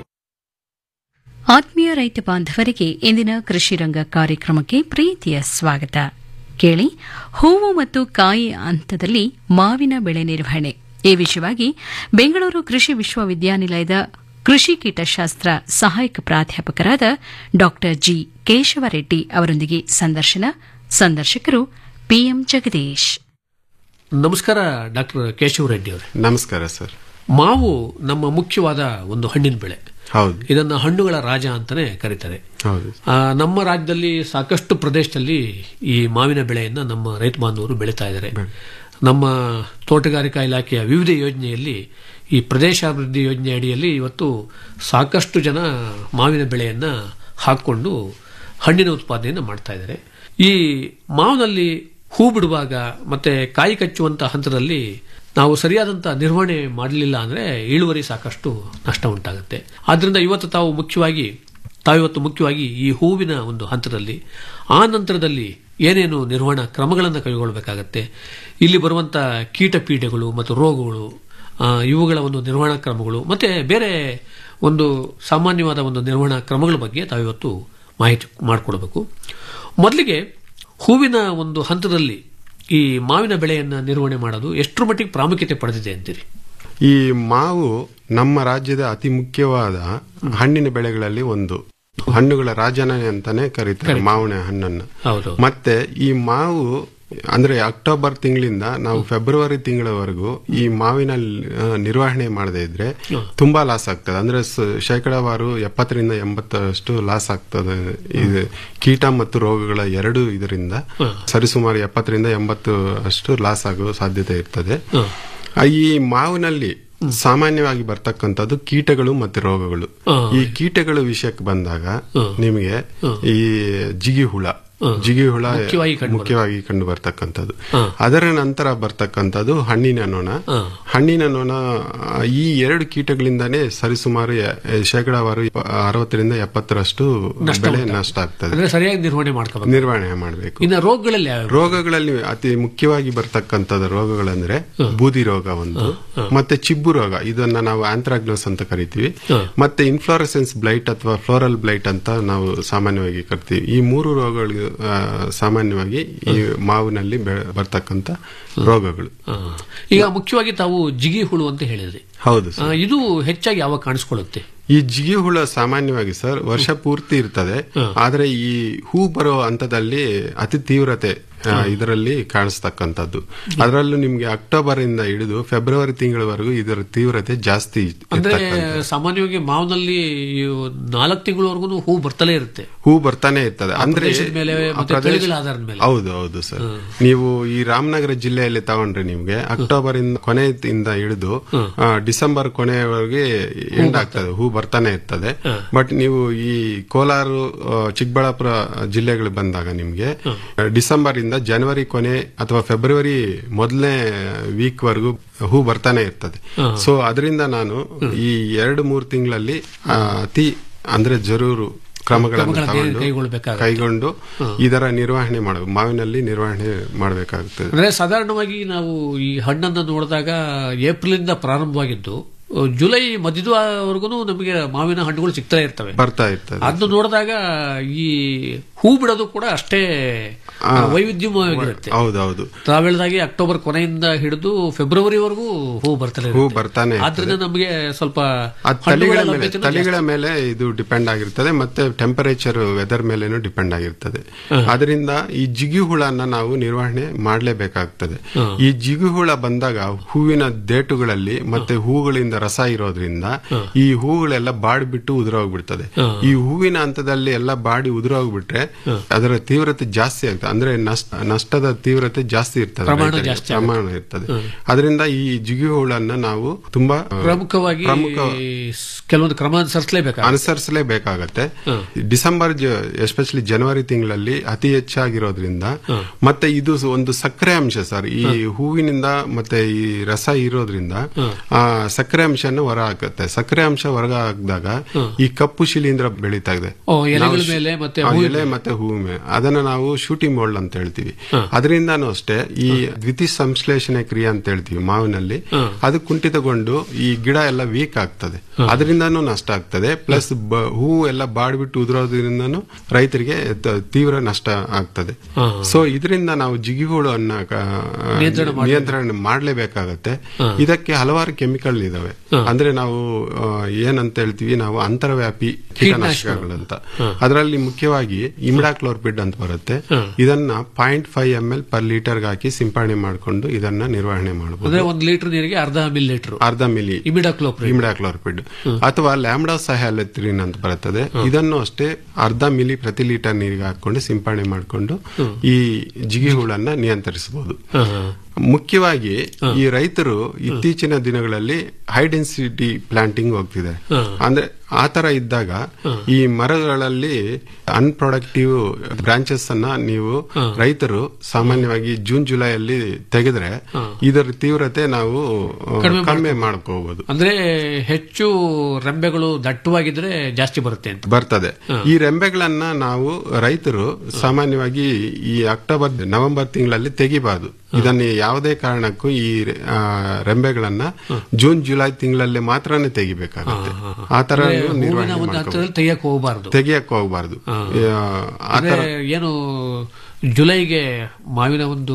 Speaker 6: ಆತ್ಮೀಯ ರೈತ ಬಾಂಧವರಿಗೆ ಇಂದಿನ ಕೃಷಿ ರಂಗ ಕಾರ್ಯಕ್ರಮಕ್ಕೆ ಪ್ರೀತಿಯ ಸ್ವಾಗತ ಕೇಳಿ ಹೂವು ಮತ್ತು ಕಾಯಿ ಹಂತದಲ್ಲಿ ಮಾವಿನ ಬೆಳೆ ನಿರ್ವಹಣೆ ಈ ವಿಷಯವಾಗಿ ಬೆಂಗಳೂರು ಕೃಷಿ ವಿಶ್ವವಿದ್ಯಾನಿಲಯದ ಕೃಷಿ ಕೀಟಶಾಸ್ತ್ರ ಸಹಾಯಕ ಪ್ರಾಧ್ಯಾಪಕರಾದ ಡಾ ಜಿ ಕೇಶವರೆಡ್ಡಿ ಅವರೊಂದಿಗೆ ಸಂದರ್ಶನ ಸಂದರ್ಶಕರು ಪಿಎಂ ಜಗದೀಶ್
Speaker 18: ನಮಸ್ಕಾರ ಡಾಕ್ಟರ್ ಕೇಶವ ರೆಡ್ಡಿ ಅವರೇ
Speaker 19: ನಮಸ್ಕಾರ ಸರ್
Speaker 18: ಮಾವು ನಮ್ಮ ಮುಖ್ಯವಾದ ಒಂದು ಹಣ್ಣಿನ ಬೆಳೆ
Speaker 19: ಹೌದು
Speaker 18: ಇದನ್ನ ಹಣ್ಣುಗಳ ರಾಜ ಅಂತಾನೆ ಕರೀತಾರೆ
Speaker 19: ಹೌದು
Speaker 18: ಆ, ನಮ್ಮ ರಾಜ್ಯದಲ್ಲಿ ಸಾಕಷ್ಟು ಪ್ರದೇಶದಲ್ಲಿ ಈ ಮಾವಿನ ಬೆಳೆಯನ್ನ ನಮ್ಮ ರೈತ ಬಾಂಧವರು ಬೆಳೀತಾ ಇದ್ದಾರೆ ನಮ್ಮ ತೋಟಗಾರಿಕಾ ಇಲಾಖೆಯ ವಿವಿಧ ಯೋಜನೆಯಲ್ಲಿ ಈ ಪ್ರದೇಶಾಭಿವೃದ್ಧಿ ಯೋಜನೆ ಅಡಿಯಲ್ಲಿ ಇವತ್ತು ಸಾಕಷ್ಟು ಜನ ಮಾವಿನ ಬೆಳೆಯನ್ನ ಹಾಕೊಂಡು ಹಣ್ಣಿನ ಉತ್ಪಾದನೆಯನ್ನು ಮಾಡ್ತಾ ಇದ್ದಾರೆ ಈ ಮಾವಿನಲ್ಲಿ ಹೂ ಬಿಡುವಾಗ ಮತ್ತೆ ಕಾಯಿ ಕಚ್ಚುವಂತ ಹಂತದಲ್ಲಿ ನಾವು ಸರಿಯಾದಂಥ ನಿರ್ವಹಣೆ ಮಾಡಲಿಲ್ಲ ಅಂದರೆ ಇಳುವರಿ ಸಾಕಷ್ಟು ನಷ್ಟ ಉಂಟಾಗುತ್ತೆ ಆದ್ದರಿಂದ ಇವತ್ತು ತಾವು ಮುಖ್ಯವಾಗಿ ತಾವಿವತ್ತು ಮುಖ್ಯವಾಗಿ ಈ ಹೂವಿನ ಒಂದು ಹಂತದಲ್ಲಿ ಆ ನಂತರದಲ್ಲಿ ಏನೇನು ನಿರ್ವಹಣಾ ಕ್ರಮಗಳನ್ನು ಕೈಗೊಳ್ಳಬೇಕಾಗತ್ತೆ ಇಲ್ಲಿ ಬರುವಂಥ ಕೀಟ ಪೀಡೆಗಳು ಮತ್ತು ರೋಗಗಳು ಆ, ಇವುಗಳ ಒಂದು ನಿರ್ವಹಣಾ ಕ್ರಮಗಳು ಮತ್ತೆ ಬೇರೆ ಒಂದು ಸಾಮಾನ್ಯವಾದ ಒಂದು ನಿರ್ವಹಣಾ ಕ್ರಮಗಳ ಬಗ್ಗೆ ತಾವಿವತ್ತು ಮಾಹಿತಿ ಮಾಡಿಕೊಡ್ಬೇಕು ಮೊದಲಿಗೆ ಹೂವಿನ ಒಂದು ಹಂತದಲ್ಲಿ ಈ ಮಾವಿನ ಬೆಳೆಯನ್ನು ನಿರ್ವಹಣೆ ಮಾಡೋದು ಎಷ್ಟರ ಮಟ್ಟಿಗೆ ಪ್ರಾಮುಖ್ಯತೆ ಪಡೆದಿದೆ ಅಂತೀರಿ
Speaker 19: ಈ ಮಾವು ನಮ್ಮ ರಾಜ್ಯದ ಅತಿ ಮುಖ್ಯವಾದ ಹಣ್ಣಿನ ಬೆಳೆಗಳಲ್ಲಿ ಒಂದು ಹಣ್ಣುಗಳ ರಾಜನೇ ಅಂತಾನೆ ಕರೀತಾರೆ ಮಾವಿನ ಹಣ್ಣನ್ನ
Speaker 18: ಹೌದು
Speaker 19: ಮತ್ತೆ ಈ ಮಾವು ಅಂದ್ರೆ ಅಕ್ಟೋಬರ್ ತಿಂಗಳಿಂದ ನಾವು ಫೆಬ್ರವರಿ ತಿಂಗಳವರೆಗೂ ಈ ಮಾವಿನ ಆ, ನಿರ್ವಹಣೆ ಮಾಡದೇ ಇದ್ರೆ ತುಂಬಾ ಲಾಸ್ ಆಗ್ತದೆ ಅಂದ್ರೆ ಸ- ಶೇಕಡಾವಾರು ಎಪ್ಪತ್ತರಿಂದ ಎಂಬತ್ತರಷ್ಟು ಲಾಸ್ ಆಗ್ತದೆ ಇದು ಕೀಟ ಮತ್ತು ರೋಗಗಳ ಎರಡು ಇದರಿಂದ ಸರಿಸುಮಾರು ಎಪ್ಪತ್ತರಿಂದ ಎಂಬತ್ತು ಅಷ್ಟು ಲಾಸ್ ಆಗೋ ಸಾಧ್ಯತೆ ಇರ್ತದೆ ಆ, ಈ ಮಾವಿನಲ್ಲಿ ಸಾಮಾನ್ಯವಾಗಿ ಬರ್ತಕ್ಕಂಥದ್ದು ಕೀಟಗಳು ಮತ್ತು ರೋಗಗಳು ಈ ಕೀಟಗಳು ವಿಷಯಕ್ಕೆ ಬಂದಾಗ ನಿಮಗೆ ಈ ಜಿಗಿ ಹುಳ ಜಿಗಿ ಹುಳ
Speaker 18: ಮುಖ್ಯವಾಗಿ ಕಂಡು
Speaker 19: ಮುಖ್ಯವಾಗಿ ಕಂಡು ಬರ್ತಕ್ಕಂಥದ್ದು ಅದರ ನಂತರ ಬರ್ತಕ್ಕಂಥದ್ದು ಹಣ್ಣಿನ ನೊಣ ಹಣ್ಣಿನ ನೊಣ ಆ, ಈ ಎರಡು ಕೀಟಗಳಿಂದಾನೇ ಸರಿಸುಮಾರು ಎ- ಶೇಕಡಾವಾರು ಇಪ್ಪ- ಅರವತ್ತರಿಂದ ಎಪ್ಪತ್ತರಷ್ಟು
Speaker 18: ನಷ್ಟ
Speaker 19: ಬೆಳೆ
Speaker 18: ಉಂಟು.
Speaker 19: ನಷ್ಟ ಆಗ್ತದೆ
Speaker 18: ಅಂದ್ರೆ ಸರಿಯಾಗಿ ನಿರ್ವಹಣೆ ಮಾಡ್ಕೋಬೇಕು
Speaker 19: ನಿರ್ವಹಣೆ ಮಾಡಬೇಕು
Speaker 18: ಇನ್ನು ರೋಗಗಳಲ್ಲಿ ಯಾವ್ಯಾವ?
Speaker 19: ರೋಗಗಳಲ್ಲಿ ಅತಿ ಮುಖ್ಯವಾಗಿ ಬರ್ತಕ್ಕಂಥದ್ದು ರೋಗಗಳಂದ್ರೆ ಬೂದಿ ರೋಗ ಒಂದು ಮತ್ತೆ ಚಿಬ್ಬು ರೋಗ ಇದನ್ನ ನಾವು ಆಂಥ್ರಾಗ್ನೋಸ್ ಅಂತ ಕರಿತೀವಿ ಮತ್ತೆ ಇನ್ಫ್ಲೋರೆಸೆನ್ಸ್ ಬ್ಲೈಟ್ ಅಥವಾ ಫ್ಲೋರಲ್ ಬ್ಲೈಟ್ ಅಂತ ನಾವು ಸಾಮಾನ್ಯವಾಗಿ ಕರಿತೀವಿ ಈ ಮೂರು ರೋಗಗಳು ಆ, ಸಾಮಾನ್ಯವಾಗಿ ಈ ಮಾವಿನಲ್ಲಿ ಬೆ- ಬರ್ತಕ್ಕಂಥ ರೋಗಗಳು
Speaker 18: ಆ. ಈಗ ಮುಖ್ಯವಾಗಿ ತಾವು ಜಿಗಿ ಹುಳು ಅಂತ ಹೇಳಿದ್ರಿ
Speaker 19: ಹೌದು
Speaker 18: ಆ, ಇದು ಹೆಚ್ಚಾಗಿ ಯಾವಾಗ ಕಾಣಿಸ್ಕೊಳ್ಳುತ್ತೆ
Speaker 19: ಈ ಜಿಗಿ ಹುಳ ಸಾಮಾನ್ಯವಾಗಿ ಸರ್ ವರ್ಷ ಪೂರ್ತಿ ಇರ್ತದೆ ಆದ್ರೆ ಈ ಹೂ ಬರೋ ಹಂತದಲ್ಲಿ ಅತಿ ತೀವ್ರತೆ ಆ, ಇದರಲ್ಲಿ ಕಾಣಿಸ್ತಕ್ಕಂಥದ್ದು ಅದರಲ್ಲೂ ನಿಮ್ಗೆ ಅಕ್ಟೋಬರ್ ಇಂದ ಹಿಡಿದು ಫೆಬ್ರವರಿ ತಿಂಗಳವರೆಗೂ ಇದರ ತೀವ್ರತೆ ಜಾಸ್ತಿ
Speaker 18: ಅಂದ್ರೆ
Speaker 19: ಇರ್ತಕ್ಕಂಥದ್ದು.
Speaker 18: ಸಾಮಾನ್ಯವಾಗಿ ಮಾವಿನಲ್ಲಿ ನಾಲ್ಕು ತಿಂಗಳವರೆಗೂ ಹೂ ಬರ್ತಲೇ ಇರುತ್ತೆ
Speaker 19: ಹೂ ಬರ್ತಾನೆ ಇರ್ತದೆ
Speaker 18: ಆ
Speaker 19: ಅಂದ್ರೆ
Speaker 18: ಪ್ರದೇಶದ ಮೇಲೆ
Speaker 19: ಆ
Speaker 18: ಮತ್ತೆ
Speaker 19: ಪ್ರದೇಶ-
Speaker 18: ತಳಿಗಳ ಆಧಾರದ ಮೇಲೆ.
Speaker 19: ಹೌದು ಹೌದು ಸರ್ ನೀವು ಈ ರಾಮನಗರ ಜಿಲ್ಲೆಯಲ್ಲಿ ತಗೊಂಡ್ರೆ ನಿಮ್ಗೆ ಅಕ್ಟೋಬರ್ ಇಂದ ಕೊನೆಯಿಂದ ಹಿಡಿದು ಆ, ಡಿಸೆಂಬರ್ ಕೊನೆಯವರೆಗೆ ಎಂಡ್ ಆಗ್ತದೆ ಹೂ ಬರ್ತಾನೆ ಇರ್ತದೆ ಬಟ್ ನೀವು ಈ ಕೋಲಾರ ಆ, ಚಿಕ್ಕಬಳ್ಳಾಪುರ ಜಿಲ್ಲೆಗಳು ಬಂದಾಗ ನಿಮ್ಗೆ ಡಿಸೆಂಬರ್ ಇಂದ ಜನವರಿ ಕೊನೆ ಅಥವಾ ಫೆಬ್ರವರಿ ಮೊದಲನೇ ವೀಕ್ ವರೆಗೂ ಹೂ ಬರ್ತಾನೆ ಇರ್ತದೆ
Speaker 18: ಹಾ.
Speaker 19: ಸೊ ಅದರಿಂದ ನಾನು ಈ ಎರಡು ಮೂರು ತಿಂಗಳಲ್ಲಿ ಆ, ಅತಿ ಅಂದ್ರೆ ಜರೂರು ಕ್ರಮಗಳನ್ನು
Speaker 18: ಕ್ರಮಗಳನ್ನ
Speaker 19: ತಗೊಂಡು
Speaker 18: ಕೈಗೊಳ್ಬೇಕಾಗುತ್ತೆ.
Speaker 19: ಕೈಗೊಂಡು
Speaker 18: ಹಾ.
Speaker 19: ಇದರ ನಿರ್ವಹಣೆ ಮಾಡಬೇಕು ಮಾವಿನಲ್ಲಿ ನಿರ್ವಹಣೆ ಮಾಡಬೇಕಾಗುತ್ತದೆ
Speaker 18: ಅಂದ್ರೆ ಸಾಧಾರಣವಾಗಿ ನಾವು ಈ ಹಣ್ಣನ್ನು ನೋಡಿದಾಗ ಏಪ್ರಿಲ್ ಇಂದ ಪ್ರಾರಂಭವಾಗಿದ್ದು ಆ, ಜುಲೈ ಮಧ್ಯದವರೆಗೂ ನಮಗೆ ಮಾವಿನ ಹಣ್ಣುಗಳು ಸಿಗ್ತಾ ಇರ್ತವೆ
Speaker 19: ಬರ್ತಾ ಇರ್ತದೆ
Speaker 18: ಅದನ್ನು ನೋಡಿದಾಗ ಈ ಹೂ ಬಿಡೋದು ಕೂಡ ಅಷ್ಟೇ
Speaker 19: ಆ,
Speaker 18: ವೈವಿಧ್ಯಮವಾಗಿರುತ್ತೆ
Speaker 19: ಹೌದೌದು
Speaker 18: ತಾವು ಹೇಳಿದಾಗೆ ಅಕ್ಟೋಬರ್ ಕೊನೆಯಿಂದ ಹಿಡಿದು ಫೆಬ್ರವರಿವರೆಗೂ ಹೂ ಬರ್ತಾರೆ
Speaker 19: ಹೂ ಬರ್ತಾನೆ
Speaker 18: ಆದ್ರಿಂದ ನಮಗೆ ಸ್ವಲ್ಪ
Speaker 19: ಆ
Speaker 18: ಹಣ್ಣುಗಳ
Speaker 19: ತಳಿಗಳ ಮೇಲೆ
Speaker 18: ಲಭ್ಯತೆನೂ
Speaker 19: ತಳಿಗಳ ಮೇಲೆ ಇದು ಡಿಪೆಂಡ್ ಆಗಿರ್ತದೆ ಮತ್ತೆ ಟೆಂಪರೇಚರ್ ವೆದರ್ ಮೇಲೇನು ಡಿಪೆಂಡ್ ಆಗಿರ್ತದೆ
Speaker 18: ಹಾ.
Speaker 19: ಅದರಿಂದ ಈ ಜಿಗಿ ಹುಳನ ನಾವು ನಿರ್ವಹಣೆ ಮಾಡಲೇಬೇಕಾಗ್ತದೆ
Speaker 18: ಹಾ.
Speaker 19: ಈ ಜಿಗಿ ಹುಳ ಬಂದಾಗ ಹೂವಿನ ದೇಟುಗಳಲ್ಲಿ ಮತ್ತೆ ಹೂಗಳಿಂದ ರಸ ಇರೋದ್ರಿಂದ ಈ ಹೂಗಳೆಲ್ಲ ಬಾಡ್ಬಿಟ್ಟು ಉದುರೋಗ್ಬಿಡ್ತದೆ
Speaker 18: ಹಾ.
Speaker 19: ಈ ಹೂವಿನ ಹಂತದಲ್ಲಿ ಎಲ್ಲ ಬಾಡಿ ಉದುರೋಗ್ಬಿಟ್ರೆ ಅದರ ತೀವ್ರತೆ ಜಾಸ್ತಿ ಆಗ್ತದೆ ಅಂದ್ರೆ ನಷ್ಟ ನಷ್ಟದ ತೀವ್ರತೆ ಜಾಸ್ತಿ ಇರ್ತದೆ
Speaker 18: ಪ್ರಮಾಣ
Speaker 19: ರೈತರಿಗೆ.
Speaker 18: ಜಾಸ್ತಿ
Speaker 19: ಪ್ರಮಾಣ
Speaker 18: ಆಗುತ್ತೆ.
Speaker 19: ಇರ್ತದೆ
Speaker 18: ಹಾ.
Speaker 19: ಅದರಿಂದ ಈ ಜಿಗಿ ಹುಳನ್ನ ನಾವು ತುಂಬಾ ಆ,
Speaker 18: ಪ್ರಮುಖವಾಗಿ
Speaker 19: ಪ್ರಮುಖ
Speaker 18: ಕೆಲವೊಂದು ಕ್ರಮ ಅನುಸರಿಸಲೇಬೇಕು
Speaker 19: ಅನುಸರಿಸಲೇಬೇಕಾಗತ್ತೆ ಡಿಸೆಂಬರ್ ಎಸ್ಪೆಷಲಿ ಜನವರಿ ತಿಂಗಳಲ್ಲಿ ಅತಿ ಹೆಚ್ಚಾಗಿರೋದ್ರಿಂದ ಮತ್ತೆ ಇದು ಸ- ಒಂದು ಸಕ್ಕರೆ ಅಂಶ ಸರ್ ಈ ಹೂವಿನಿಂದ ಮತ್ತೆ ಈ ರಸ ಇರೋದ್ರಿಂದ ಆ ಸಕ್ಕರೆ ಅಂಶನ ಹೊರ ಹಾಕುತ್ತೆ ಸಕ್ಕರೆ ಅಂಶ ಹೊರಗ ಹಾಕಿದಾಗ ಈ ಕಪ್ಪು ಶಿಲೀಂಧ್ರ ಬೆಳೀತಾ ಇದೆ
Speaker 18: ಓ, ಎಲೆಗಳ
Speaker 19: ನಾವು ಶ್-
Speaker 18: ಮೇಲೆ ಮತ್ತೆ
Speaker 19: ಆ,
Speaker 18: ಹೂವಿನ
Speaker 19: ಎಲೆ
Speaker 18: ಮೇಲೆ.
Speaker 19: ಮತ್ತೆ ಹೂವು ಮೇಲೆ ಅದನ್ನ ನಾವು ಶೂಟಿಂಗ್ ಮೋಲ್ಡ್ ಅಂತ ಹೇಳ್ತೀವಿ ಅದರಿಂದಾನು ಅಷ್ಟೇ ಈ ದ್ವಿತೀಯ ಸಂಶ್ಲೇಷಣೆ ಕ್ರಿಯೆ ಅಂತ ಹೇಳ್ತೀವಿ ಮಾವಿನಲ್ಲಿ ಅದು ಕುಂಠಿತಗೊಂಡು ಈ ಗಿಡ ಎಲ್ಲ ವೀಕ್ ಆಗ್ತದೆ ಅದರಿಂದಾನು ನಷ್ಟ ಆಗ್ತದೆ ಪ್ಲಸ್ ಹೂ ಎಲ್ಲ ಬಾಡ್ಬಿಟ್ಟು ಉದುರೋದ್ರಿಂದನೂ ರೈತರಿಗೆ ತ- ತೀವ್ರ ನಷ್ಟ ಆಗ್ತದೆ
Speaker 18: ಹಾ.
Speaker 19: ಸೊ ಇದರಿಂದ ನಾವು ಜಿಗಿಹುಳನ್ನ ಕ-
Speaker 18: ನಿಯಂತ್ರಣ ಮಾಡ್ಲೇಬೇಕು.
Speaker 19: ನಿಯಂತ್ರಣ ಮಾಡಲೇಬೇಕಾಗತ್ತೆ
Speaker 18: ಹಾ.
Speaker 19: ಇದಕ್ಕೆ ಹಲವಾರು ಕೆಮಿಕಲ್ ಇದಾವೆ ಅಂದ್ರೆ ನಾವು ಆ, ಏನಂತ ಹೇಳ್ತೀವಿ ನಾವು ಅಂತರ್ವ್ಯಾಪಿ ಕೀಟನಾಶಕಗಳಂತ ಅದರಲ್ಲಿ ಮುಖ್ಯವಾಗಿ ಇಮಿಡಾಕ್ಲೋರ್ಪಿಡ್ ಅಂತ ಬರುತ್ತೆ ಇದನ್ನ point five M L per litre ಹಾಕಿ ಸಿಂಪಡಣೆ ಮಾಡಿಕೊಂಡು ಇದನ್ನ ನಿರ್ವಹಣೆ
Speaker 18: ಅಂದ್ರೆ
Speaker 19: ಮಾಡಬಹುದು
Speaker 18: ಒಂದು ಲೀಟರ್ ನೀರಿಗೆ ಅರ್ಧ ಮಿಲ್ ಲೀಟರ್
Speaker 19: ಅರ್ಧ ಮಿಲಿ
Speaker 18: ಇಮಿಡಾಕ್ಲೋಪ್ರಿಡ್
Speaker 19: ಇಮಿಡಾಕ್ಲೋರ್ಪಿಡ್ ಅಥವಾ ಲ್ಯಾಂಬ್ಡಾ ಸಹ್ಯಾಲೆತ್ರಿನ್ ಅಂತ ಬರುತ್ತದೆ ಇದನ್ನು ಅಷ್ಟೇ ಅರ್ಧ ಮಿಲಿ ಪ್ರತಿ ಲೀಟರ್ ನೀರಿಗೆ ಹಾಕೊಂಡು ಸಿಂಪಡಣೆ ಮಾಡಿಕೊಂಡು ಈ ಜಿಗಿ ಹುಳನ್ನ ನಿಯಂತ್ರಿಸಬಹುದು ಮುಖ್ಯವಾಗಿ ಈ ರೈತರು ಇತ್ತೀಚಿನ ದಿನಗಳಲ್ಲಿ ಹೈ ಡೆನ್ಸಿಟಿ ಪ್ಲಾಂಟಿಂಗ್ ಹೋಗ್ತಿದೆ ಅಂದ್ರೆ ಆ ತರ ಇದ್ದಾಗ ಈ ಮರಗಳಲ್ಲಿ ಅನ್ಪ್ರೊಡಕ್ಟಿವ್ ಬ್ರಾಂಚಸ್ ಅನ್ನ ನೀವು ರೈತರು ಸಾಮಾನ್ಯವಾಗಿ ಜೂನ್ ಜುಲೈಯಲ್ಲಿ ತೆಗೆದ್ರೆ ಇದರ ತೀವ್ರತೆ ನಾವು ಆ,
Speaker 18: ಕಡಿಮೆ
Speaker 19: ಕಡಿಮೆ ಮಾಡ್ಕೋಬಹುದು
Speaker 18: ಅಂದ್ರೆ ಹೆಚ್ಚು ರೆಂಬೆಗಳು ದಟ್ಟವಾಗಿದ್ರೆ ಜಾಸ್ತಿ ಬರುತ್ತೆ ಅಂತ
Speaker 19: ಬರ್ತದೆ ಈ ರೆಂಬೆಗಳನ್ನ ನಾವು ರೈತರು ಸಾಮಾನ್ಯವಾಗಿ ಈ ಅಕ್ಟೋಬರ್ ನವೆಂಬರ್ ತಿಂಗಳಲ್ಲಿ ತೆಗಿಬಾರ್ದು ಇದನ್ನ ಯಾವುದೇ ಕಾರಣಕ್ಕೂ ಈ ಆ, ರೆಂಬೆಗಳನ್ನ ಜೂನ್ ಜುಲೈ ತಿಂಗಳಲ್ಲಿ ಮಾತ್ರನೇ ತೆಗಿಬೇಕಾಗುತ್ತೆ ಆ ತರ
Speaker 18: ಅಂದ್ರೆ
Speaker 19: ನೀವು
Speaker 18: ಹೂವಿನ
Speaker 19: ನಿರ್ವಹಣೆ
Speaker 18: ಒಂದು
Speaker 19: ಮಾಡ್ಕೋಬೇಕು.
Speaker 18: ಹಂತದಲ್ಲಿ ತೆಗಿಯಕ್ ಹೋಗಬಾರ್ದು
Speaker 19: ತೆಗಿಯಕ್ ಹೋಗ್ಬಾರ್ದು ಆ, ಆ
Speaker 18: ಅಂದ್ರೆ
Speaker 19: ತರ
Speaker 18: ಏನು ಜುಲೈಗೆ ಮಾವಿನ ಒಂದು